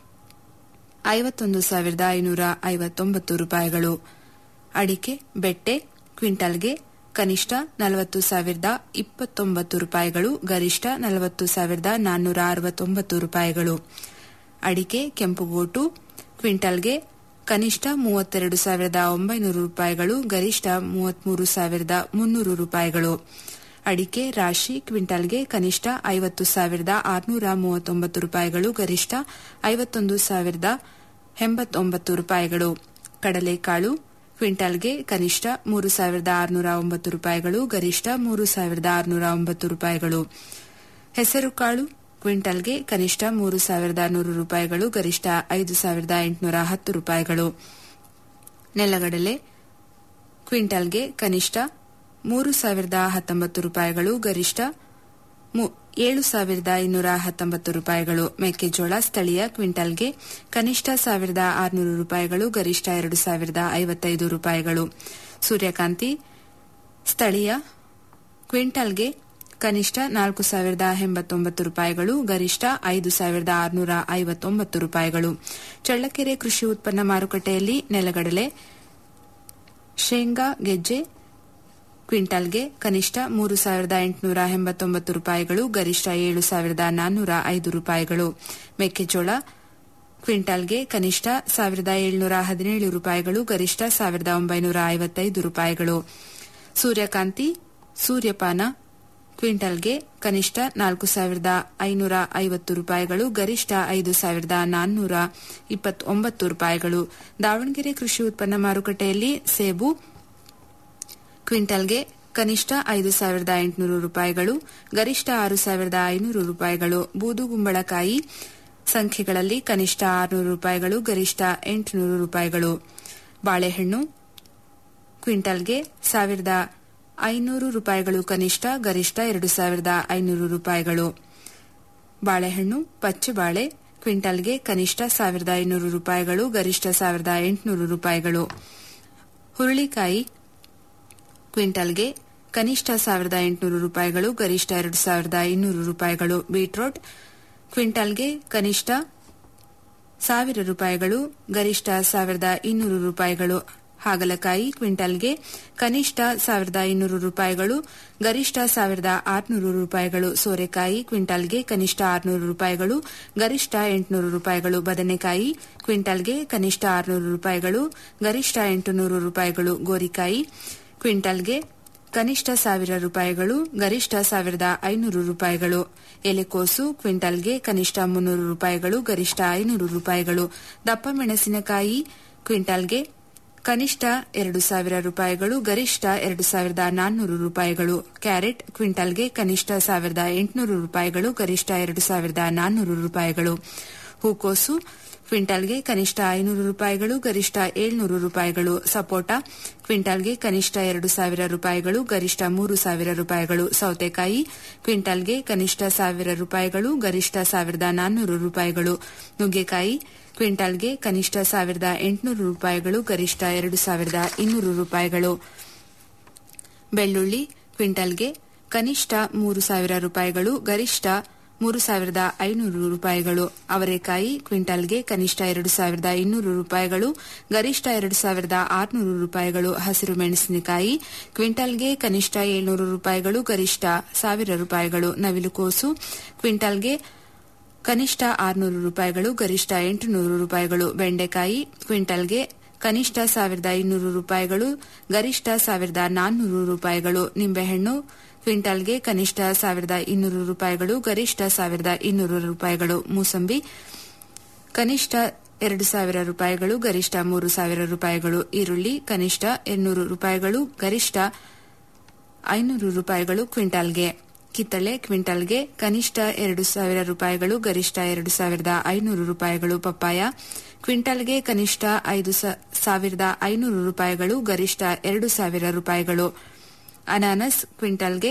ಐವತ್ತೊಂದು ಸಾವಿರದ ಐನೂರ ಐವತ್ತೊಂಬತ್ತು ರೂಪಾಯಿಗಳು ಅಡಿಕೆ ಬೆಟ್ಟೆ ಕ್ವಿಂಟಲ್ಗೆ ಕನಿಷ್ಠ ನಲವತ್ತು ಸಾವಿರದ ಇಪ್ಪತ್ತೊಂಬತ್ತು ರೂಪಾಯಿಗಳು ಗರಿಷ್ಠ ನಲವತ್ತು ಸಾವಿರದ ನಾನ್ನೂರ ಅರವತ್ತೊಂಬತ್ತು ರೂಪಾಯಿಗಳು ಅಡಿಕೆ ಕೆಂಪುಗೋಟು ಕ್ವಿಂಟಲ್ಗೆ ಕನಿಷ್ಠ ಮೂವತ್ತೆರಡು ಸಾವಿರದ ಒಂಬೈನೂರು ರೂಪಾಯಿಗಳು ಗರಿಷ್ಠ ಮೂವತ್ಮೂರು ಸಾವಿರದ ಮುನ್ನೂರು ರೂಪಾಯಿಗಳು ಅಡಿಕೆ ರಾಶಿ ಕ್ವಿಂಟಲ್ಗೆ ಕನಿಷ್ಠ ಐವತ್ತು ಸಾವಿರದ ಆರುನೂರ ಮೂವತ್ತೊಂಬತ್ತು ರೂಪಾಯಿಗಳು ಗರಿಷ್ಠ ಐವತ್ತೊಂದು ಸಾವಿರದ ಎಂಬತ್ತೊಂಬತ್ತು ರೂಪಾಯಿಗಳು ಕಡಲೆಕಾಳು ಕ್ವಿಂಟಲ್ಗೆ ಕನಿಷ್ಠ ಮೂರು ಸಾವಿರದ ಆರುನೂರ ಒಂಬತ್ತು ರೂಪಾಯಿಗಳು ಗರಿಷ್ಠ ಮೂರು ಸಾವಿರದ ಆರುನೂರ ಒಂಬತ್ತು ರೂಪಾಯಿಗಳು ಹೆಸರುಕಾಳು ಕ್ವಿಂಟಲ್ಗೆ ಕನಿಷ್ಠ ಮೂರು ಸಾವಿರದ ನೂರು ರೂಪಾಯಿಗಳು ಗರಿಷ್ಠ ಐದು ಸಾವಿರದ ಎಂಟುನೂರ ಹತ್ತು ರೂಪಾಯಿಗಳು ನೆಲಗಡಲೆ ಕ್ವಿಂಟಲ್ಗೆ ಕನಿಷ್ಠ ಮೂರು ಸಾವಿರದ ಹತ್ತೊಂಬತ್ತು ರೂಪಾಯಿಗಳು ಗರಿಷ್ಠ ಏಳು ಸಾವಿರದ ಇನ್ನೂರ ಹತ್ತೊಂಬತ್ತು ರೂಪಾಯಿಗಳು ಮೆಕ್ಕೆಜೋಳ ಸ್ಥಳೀಯ ಕ್ವಿಂಟಲ್ಗೆ ಕನಿಷ್ಠ ಸಾವಿರದ ಆರುನೂರು ರೂಪಾಯಿಗಳು ಗರಿಷ್ಠ ಎರಡು ಸಾವಿರದ ಐವತ್ತೈದು ರೂಪಾಯಿಗಳು ಸೂರ್ಯಕಾಂತಿ ಸ್ಥಳೀಯ ಕ್ವಿಂಟಲ್ಗೆ ಕನಿಷ್ಠ ನಾಲ್ಕು ಸಾವಿರದ ಎಂಬತ್ತೊಂಬತ್ತು ರೂಪಾಯಿಗಳು ಗರಿಷ್ಠ ಐದು ಸಾವಿರದ ಆರುನೂರ ಐವತ್ತೊಂಬತ್ತು ರೂಪಾಯಿಗಳು ಚಳ್ಳಕೆರೆ ಕೃಷಿ ಉತ್ಪನ್ನ ಮಾರುಕಟ್ಟೆಯಲ್ಲಿ ನೆಲಗಡಲೆ ಶೇಂಗಾ ಗೆಜ್ಜೆ ಕ್ವಿಂಟಾಲ್ಗೆ ಕನಿಷ್ಠ ಮೂರು ಸಾವಿರದ ಎಂಟುನೂರ ಎಂಬತ್ತೊಂಬತ್ತು ರೂಪಾಯಿಗಳು ಗರಿಷ್ಠ ಏಳು ಸಾವಿರದ ನಾನ್ನೂರ ಐದು ರೂಪಾಯಿಗಳು ಮೆಕ್ಕೆಜೋಳ ಕ್ವಿಂಟಾಲ್ಗೆ ಕನಿಷ್ಠ ಸಾವಿರದ ಏಳ್ನೂರ ಹದಿನೇಳು ರೂಪಾಯಿಗಳು ಗರಿಷ್ಠ ಸಾವಿರದ ಒಂಬೈನೂರ ಐವತ್ತೈದು ರೂಪಾಯಿಗಳು ಸೂರ್ಯಕಾಂತಿ ಸೂರ್ಯಪಾನ ಕ್ವಿಂಟಾಲ್ಗೆ ಕನಿಷ್ಠ ನಾಲ್ಕು ಸಾವಿರದ ಐನೂರ ಐವತ್ತು ರೂಪಾಯಿಗಳು ಗರಿಷ್ಠ ಐದು ಸಾವಿರದ ನಾನ್ನೂರ ಇಪ್ಪತ್ತೊಂಬತ್ತು ರೂಪಾಯಿಗಳು ದಾವಣಗೆರೆ ಕೃಷಿ ಉತ್ಪನ್ನ ಮಾರುಕಟ್ಟೆಯಲ್ಲಿ ಸೇಬು ಕ್ವಿಂಟಾಲ್ಗೆ ಕನಿಷ್ಠ ಐದು ಸಾವಿರದ ಎಂಟುನೂರು ರೂಪಾಯಿಗಳು ಗರಿಷ್ಠ ಆರು ಸಾವಿರದ ಐನೂರು ರೂಪಾಯಿಗಳು ಬೂದುಗುಂಬಳಕಾಯಿ ಸಂಖ್ಯೆಗಳಲ್ಲಿ ಕನಿಷ್ಠ ಆರುನೂರು ರೂಪಾಯಿಗಳು ಗರಿಷ್ಠ ಎಂಟುನೂರು ರೂಪಾಯಿಗಳು ಬಾಳೆಹಣ್ಣು ಕ್ವಿಂಟಾಲ್ಗೆ ಸಾವಿರದ ಐನೂರು ರೂಪಾಯಿಗಳು ಕನಿಷ್ಠ ಗರಿಷ್ಠ ಎರಡು ಸಾವಿರದ ಐನೂರು ರೂಪಾಯಿಗಳು ಬಾಳೆಹಣ್ಣು ಪಚ್ಚೆ ಬಾಳೆ ಕ್ವಿಂಟಾಲ್ಗೆ ಕನಿಷ್ಠ ಸಾವಿರದ ಐನೂರು ರೂಪಾಯಿಗಳು ಗರಿಷ್ಠ ಸಾವಿರದ ಎಂಟುನೂರು ರೂಪಾಯಿಗಳು ಹುರುಳಿಕಾಯಿ ಕ್ವಿಂಟಾಲ್ಗೆ ಕನಿಷ್ಠ ಸಾವಿರದ ಎಂಟುನೂರು ರೂಪಾಯಿಗಳು ಗರಿಷ್ಠ ಎರಡು ಸಾವಿರದ ಐನೂರು ರೂಪಾಯಿಗಳು ಬೀಟ್ರೋಟ್ ಕ್ವಿಂಟಾಲ್ಗೆ ಕನಿಷ್ಠ ಸಾವಿರ ರೂಪಾಯಿಗಳು ಗರಿಷ್ಠ ಸಾವಿರದ ಇನ್ನೂರು ರೂಪಾಯಿಗಳು ಹಾಗಲಕಾಯಿ ಕ್ವಿಂಟಾಲ್ಗೆ ಕನಿಷ್ಠ ಸಾವಿರದ ಐನೂರು ರೂಪಾಯಿಗಳು ಗರಿಷ್ಠ ಸಾವಿರದ ಆರುನೂರು ರೂಪಾಯಿಗಳು ಸೋರೆಕಾಯಿ ಕ್ವಿಂಟಾಲ್ಗೆ ಕನಿಷ್ಠ ಆರುನೂರು ರೂಪಾಯಿಗಳು ಗರಿಷ್ಠ ಎಂಟುನೂರು ರೂಪಾಯಿಗಳು ಬದನೆಕಾಯಿ ಕ್ವಿಂಟಾಲ್ಗೆ ಕನಿಷ್ಠ ಆರುನೂರು ರೂಪಾಯಿಗಳು ಗರಿಷ್ಠ ಎಂಟುನೂರು ರೂಪಾಯಿಗಳು ಗೋರಿಕಾಯಿ ಕ್ವಿಂಟಾಲ್ಗೆ ಕನಿಷ್ಠ ಸಾವಿರ ರೂಪಾಯಿಗಳು ಗರಿಷ್ಠ ಸಾವಿರದ ಐನೂರು ರೂಪಾಯಿಗಳು ಎಲೆಕೋಸು ಕ್ವಿಂಟಾಲ್ಗೆ ಕನಿಷ್ಠ ಮುನ್ನೂರು ರೂಪಾಯಿಗಳು ಗರಿಷ್ಠ ಐನೂರು ರೂಪಾಯಿಗಳು ದಪ್ಪ ಮೆಣಸಿನಕಾಯಿ ಕ್ವಿಂಟಾಲ್ಗೆ ಕನಿಷ್ಠ ಎರಡು ಸಾವಿರ ರೂಪಾಯಿಗಳು ಗರಿಷ್ಠ ಎರಡು ಸಾವಿರದ ನಾನ್ನೂರು ರೂಪಾಯಿಗಳು ಕ್ಯಾರೆಟ್ ಕ್ವಿಂಟಾಲ್ಗೆ ಕನಿಷ್ಠ ಸಾವಿರದ ಎಂಟುನೂರು ರೂಪಾಯಿಗಳು ಗರಿಷ್ಠ ಎರಡು ಸಾವಿರದ ನಾನ್ನೂರು ರೂಪಾಯಿಗಳು ಹೂಕೋಸು ಕ್ವಿಂಟಾಲ್ಗೆ ಕನಿಷ್ಠ ಐನೂರು ರೂಪಾಯಿಗಳು ಗರಿಷ್ಠ ಏಳ್ನೂರು ರೂಪಾಯಿಗಳು ಸಪೋಟ ಕ್ವಿಂಟಾಲ್ಗೆ ಕನಿಷ್ಠ ಎರಡು ಸಾವಿರ ರೂಪಾಯಿಗಳು ಗರಿಷ್ಠ ಮೂರು ಸಾವಿರ ರೂಪಾಯಿಗಳು ಸೌತೆಕಾಯಿ ಕ್ವಿಂಟಾಲ್ಗೆ ಕನಿಷ್ಠ ಸಾವಿರ ರೂಪಾಯಿಗಳು ಗರಿಷ್ಠ ಸಾವಿರದ ನಾನ್ನೂರು ರೂಪಾಯಿಗಳು ನುಗ್ಗೆಕಾಯಿ ಕ್ವಿಂಟಾಲ್ಗೆ ಕನಿಷ್ಠ ಸಾವಿರದ ಎಂಟುನೂರು ರೂಪಾಯಿಗಳು ಗರಿಷ್ಠ ಎರಡು ಸಾವಿರದ ಇನ್ನೂರು ರೂಪಾಯಿಗಳು ಬೆಳ್ಳುಳ್ಳಿ ಕ್ವಿಂಟಾಲ್ಗೆ ಕನಿಷ್ಠ ಮೂರು ಸಾವಿರ ರೂಪಾಯಿಗಳು ಗರಿಷ್ಠ ಮೂರು ಸಾವಿರದ ಐನೂರು ರೂಪಾಯಿಗಳು ಅವರೆಕಾಯಿ ಕ್ವಿಂಟಾಲ್ಗೆ ಕನಿಷ್ಠ ಎರಡು ಸಾವಿರದ ಇನ್ನೂರು ರೂಪಾಯಿಗಳು ಗರಿಷ್ಠ ಎರಡು ಸಾವಿರದ ಆರುನೂರು ರೂಪಾಯಿಗಳು ಹಸಿರು ಮೆಣಸಿನಕಾಯಿ ಕ್ವಿಂಟಾಲ್ಗೆ ಕನಿಷ್ಠ ಏಳ್ನೂರು ರೂಪಾಯಿಗಳು ಗರಿಷ್ಠ ಸಾವಿರ ರೂಪಾಯಿಗಳು ನವಿಲುಕೋಸು ಕ್ವಿಂಟಾಲ್ಗೆ ಕನಿಷ್ಠ ಆರುನೂರು ರೂಪಾಯಿಗಳು ಗರಿಷ್ಠ ಎಂಟುನೂರು ರೂಪಾಯಿಗಳು ಬೆಂಡೆಕಾಯಿ ಕ್ವಿಂಟಾಲ್ಗೆ ಕನಿಷ್ಠ ಸಾವಿರದ ಐನೂರು ರೂಪಾಯಿಗಳು ಗರಿಷ್ಠ ಸಾವಿರದ ನಾನ್ನೂರು ರೂಪಾಯಿಗಳು ನಿಂಬೆಹಣ್ಣು ಕ್ವಿಂಟಾಲ್ಗೆ ಕನಿಷ್ಠ ಸಾವಿರದ ಇನ್ನೂರು ರೂಪಾಯಿಗಳು ಗರಿಷ್ಠ ಸಾವಿರದ ಇನ್ನೂರು ರೂಪಾಯಿಗಳು ಮೂಸಂಬಿ ಕನಿಷ್ಠ ಎರಡು ಸಾವಿರ ರೂಪಾಯಿಗಳು ಗರಿಷ್ಠ ಮೂರು ಸಾವಿರ ರೂಪಾಯಿಗಳು ಈರುಳ್ಳಿ ಕನಿಷ್ಠ ಎನ್ನೂರು ರೂಪಾಯಿಗಳು ಗರಿಷ್ಠ ಐನೂರು ರೂಪಾಯಿಗಳು ಕ್ವಿಂಟಾಲ್ಗೆ ಕಿತ್ತಳೆ ಕ್ವಿಂಟಾಲ್ಗೆ ಕನಿಷ್ಠ ಎರಡು ಸಾವಿರ ರೂಪಾಯಿಗಳು ಗರಿಷ್ಠ ಎರಡು ಸಾವಿರದ ಐನೂರು ರೂಪಾಯಿಗಳು ಪಪ್ಪಾಯ ಕ್ವಿಂಟಾಲ್ಗೆ ಕನಿಷ್ಠ ಐದು ಸಾವಿರದ ಐನೂರು ರೂಪಾಯಿಗಳು ಗರಿಷ್ಠ ಎರಡು ಸಾವಿರ ರೂಪಾಯಿಗಳು ಅನಾನಸ್ ಕ್ವಿಂಟಾಲ್ಗೆ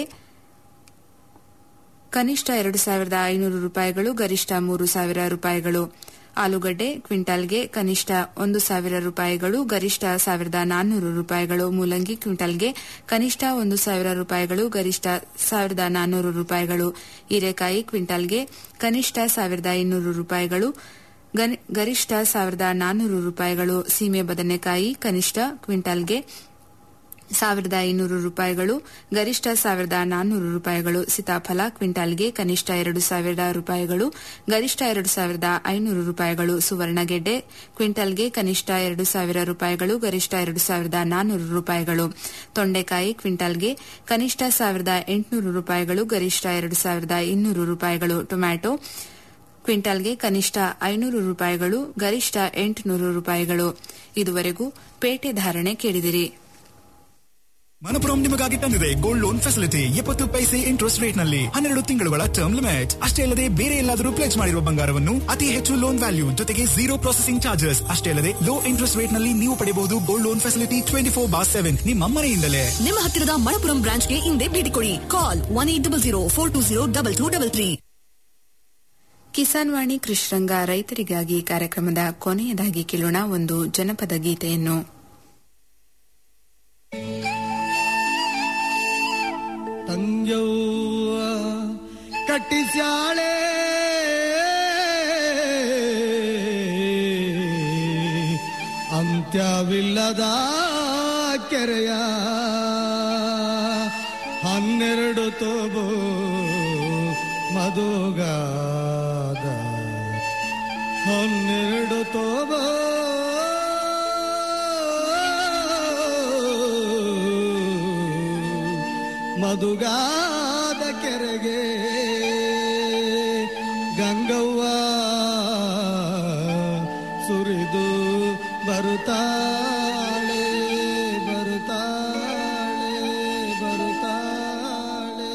ಕನಿಷ್ಠ ಎರಡು ಸಾವಿರದ ಐನೂರು ರೂಪಾಯಿಗಳು ಗರಿಷ್ಠ ಮೂರು ಸಾವಿರ ರೂಪಾಯಿಗಳು ಆಲೂಗಡ್ಡೆ ಕ್ವಿಂಟಾಲ್ಗೆ ಕನಿಷ್ಠ ಒಂದು ಸಾವಿರ ರೂಪಾಯಿಗಳು ಗರಿಷ್ಠ ಸಾವಿರದ ನಾನ್ನೂರು ರೂಪಾಯಿಗಳು ಮೂಲಂಗಿ ಕ್ವಿಂಟಾಲ್ಗೆ ಕನಿಷ್ಠ ಒಂದು ಸಾವಿರ ರೂಪಾಯಿಗಳು ಗರಿಷ್ಠ ಸಾವಿರದ ನಾನ್ನೂರು ರೂಪಾಯಿಗಳು ಹೀರೆಕಾಯಿ ಕ್ವಿಂಟಾಲ್ಗೆ ಕನಿಷ್ಠ ಸಾವಿರದ ಐನೂರು ರೂಪಾಯಿಗಳು ಗರಿಷ್ಠ ಸಾವಿರದ ನಾನ್ನೂರು ರೂಪಾಯಿಗಳು ಸೀಮೆ ಬದನೆಕಾಯಿ ಕನಿಷ್ಠ ಕ್ವಿಂಟಾಲ್ಗೆ ಸಾವಿರದ ಐನೂರು ರೂಪಾಯಿಗಳು ಗರಿಷ್ಠ ಸಾವಿರದ ನಾನ್ನೂರು ರೂಪಾಯಿಗಳು ಸೀತಾಫಲ ಕ್ವಿಂಟಾಲ್ಗೆ ಕನಿಷ್ಠ ಎರಡು ಸಾವಿರ ರೂಪಾಯಿಗಳು ಗರಿಷ್ಠ ಎರಡು ಸಾವಿರದ ಐನೂರು ರೂಪಾಯಿಗಳು ಸುವರ್ಣಗೆಡ್ಡೆ ಕ್ವಿಂಟಾಲ್ಗೆ ಕನಿಷ್ಠ ಎರಡು ಸಾವಿರ ರೂಪಾಯಿಗಳು ಗರಿಷ್ಠ ಎರಡು ಸಾವಿರದ ನಾನ್ನೂರು ರೂಪಾಯಿಗಳು ತೊಂಡೆಕಾಯಿ ಕ್ವಿಂಟಾಲ್ಗೆ ಕನಿಷ್ಠ ಸಾವಿರದ ಎಂಟುನೂರು ರೂಪಾಯಿಗಳು ಗರಿಷ್ಠ ಎರಡು ಸಾವಿರದ ಇನ್ನೂರು ರೂಪಾಯಿಗಳು ಟೊಮ್ಯಾಟೊ ಕ್ವಿಂಟಾಲ್ಗೆ ಕನಿಷ್ಠ ಐನೂರು ರೂಪಾಯಿಗಳು ಗರಿಷ್ಠ ಎಂಟುನೂರು ರೂಪಾಯಿಗಳು ಇದುವರೆಗೂ ಪೇಟೆ ಧಾರಣೆ ಕೇಳಿದಿರಿ ಮನಪುರಂ ನಿಮಗಾಗಿ ತಂದಿದೆ ಗೋಲ್ಡ್ ಲೋನ್ ಫೆಸಿಲಿಟಿ ಎಪ್ಪತ್ತು ಪೈಸೆ ಇಂಟ್ರೆಸ್ಟ್ ರೇಟ್ ನಲ್ಲಿ ಹನ್ನೆರಡು ತಿಂಗಳುಗಳ ಟರ್ಮ್ ಲಿಮಿಟ್ ಅಷ್ಟೇ ಅಲ್ಲದೆ ಬೇರೆ ಎಲ್ಲಾದರೂ ಪ್ಲೇಸ್ ಮಾಡಿರುವ ಬಂಗಾರವನ್ನು ಅತಿ ಹೆಚ್ಚು ಲೋನ್ ವ್ಯಾಲ್ಯೂ ಜೊತೆಗೆ ಜೀರೋ ಪ್ರೊಸೆಸಿಂಗ್ ಚಾರ್ಜಸ್ ಅಷ್ಟೇ ಅಲ್ಲದೆ ಲೋ ಇಂಟ್ರೆಸ್ಟ್ ರೇಟ್ ನಲ್ಲಿ ನೀವು ಪಡೆಯಬಹುದು gold loan facility twenty four bar seven ನಿಮ್ಮ ಮನೆಯಿಂದಲೇ ನಿಮ್ಮ ಹತ್ತಿರದ ಮಣಪುರಂ ಬ್ರಾಂಚ್ಗೆ ಹಿಂದೆ ಭೇಟಿ ಕೊಡಿ call one eight double zero four two zero double two double three Kisan Vani Krishnaranga ರೈತರಿಗಾಗಿ ಕಾರ್ಯಕ್ರಮದ ಕೊನೆಯದಾಗಿ ಕೇಳೋಣ ಒಂದು ಜನಪದ ಗೀತೆಯನ್ನು ತಂಗ್ಯವ್ವ ಕಟ್ಟಿಸ್ಯಾಳೆ ಅಂತ್ಯವಿಲ್ಲದ ಕೆರೆಯ ಹನ್ನೆರಡು ತೋಬು ಮಧುಗಾದ ಹನ್ನೆರಡು ತೋಬೋ ಮಧುಗಾದ ಕೆರೆಗೆ ಗಂಗವ್ವ ಸುರಿದು ಬರುತ್ತಾಳೆ ಬರುತ್ತಾಳೆ ಬರುತ್ತಾಳೆ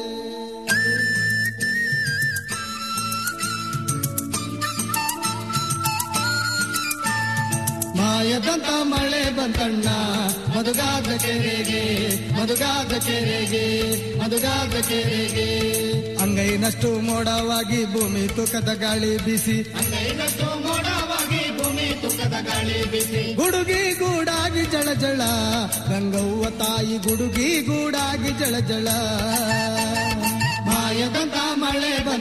ಮಾಯದಂತ ಮಳೆ ಬಂತಣ್ಣ ಮಧುಗಾದ ಕೆರೆಗೆ ಮಧುಗಾದ ಕೆರೆಗೆ ಮಧುಗಾದ ಕೆರೆಗೆ ಅಂಗೈನಷ್ಟು ಮೋಡವಾಗಿ ಭೂಮಿ ತುಕದ ಗಾಳಿ ಬಿಸಿ ಅಂಗೈನಷ್ಟು ಮೋಡವಾಗಿ ಭೂಮಿ ತುಕದ ಗಾಳಿ ಬಿಸಿ ಗುಡುಗಿ ಗೂಡಾಗಿ ಜಳ ಜಳ ಗಂಗವ್ವ ತಾಯಿ ಗುಡುಗಿ ಗೂಡಾಗಿ ಜಳ ಜಳ ಮಾಯದಂತ ಮಳೆ ಬಂತ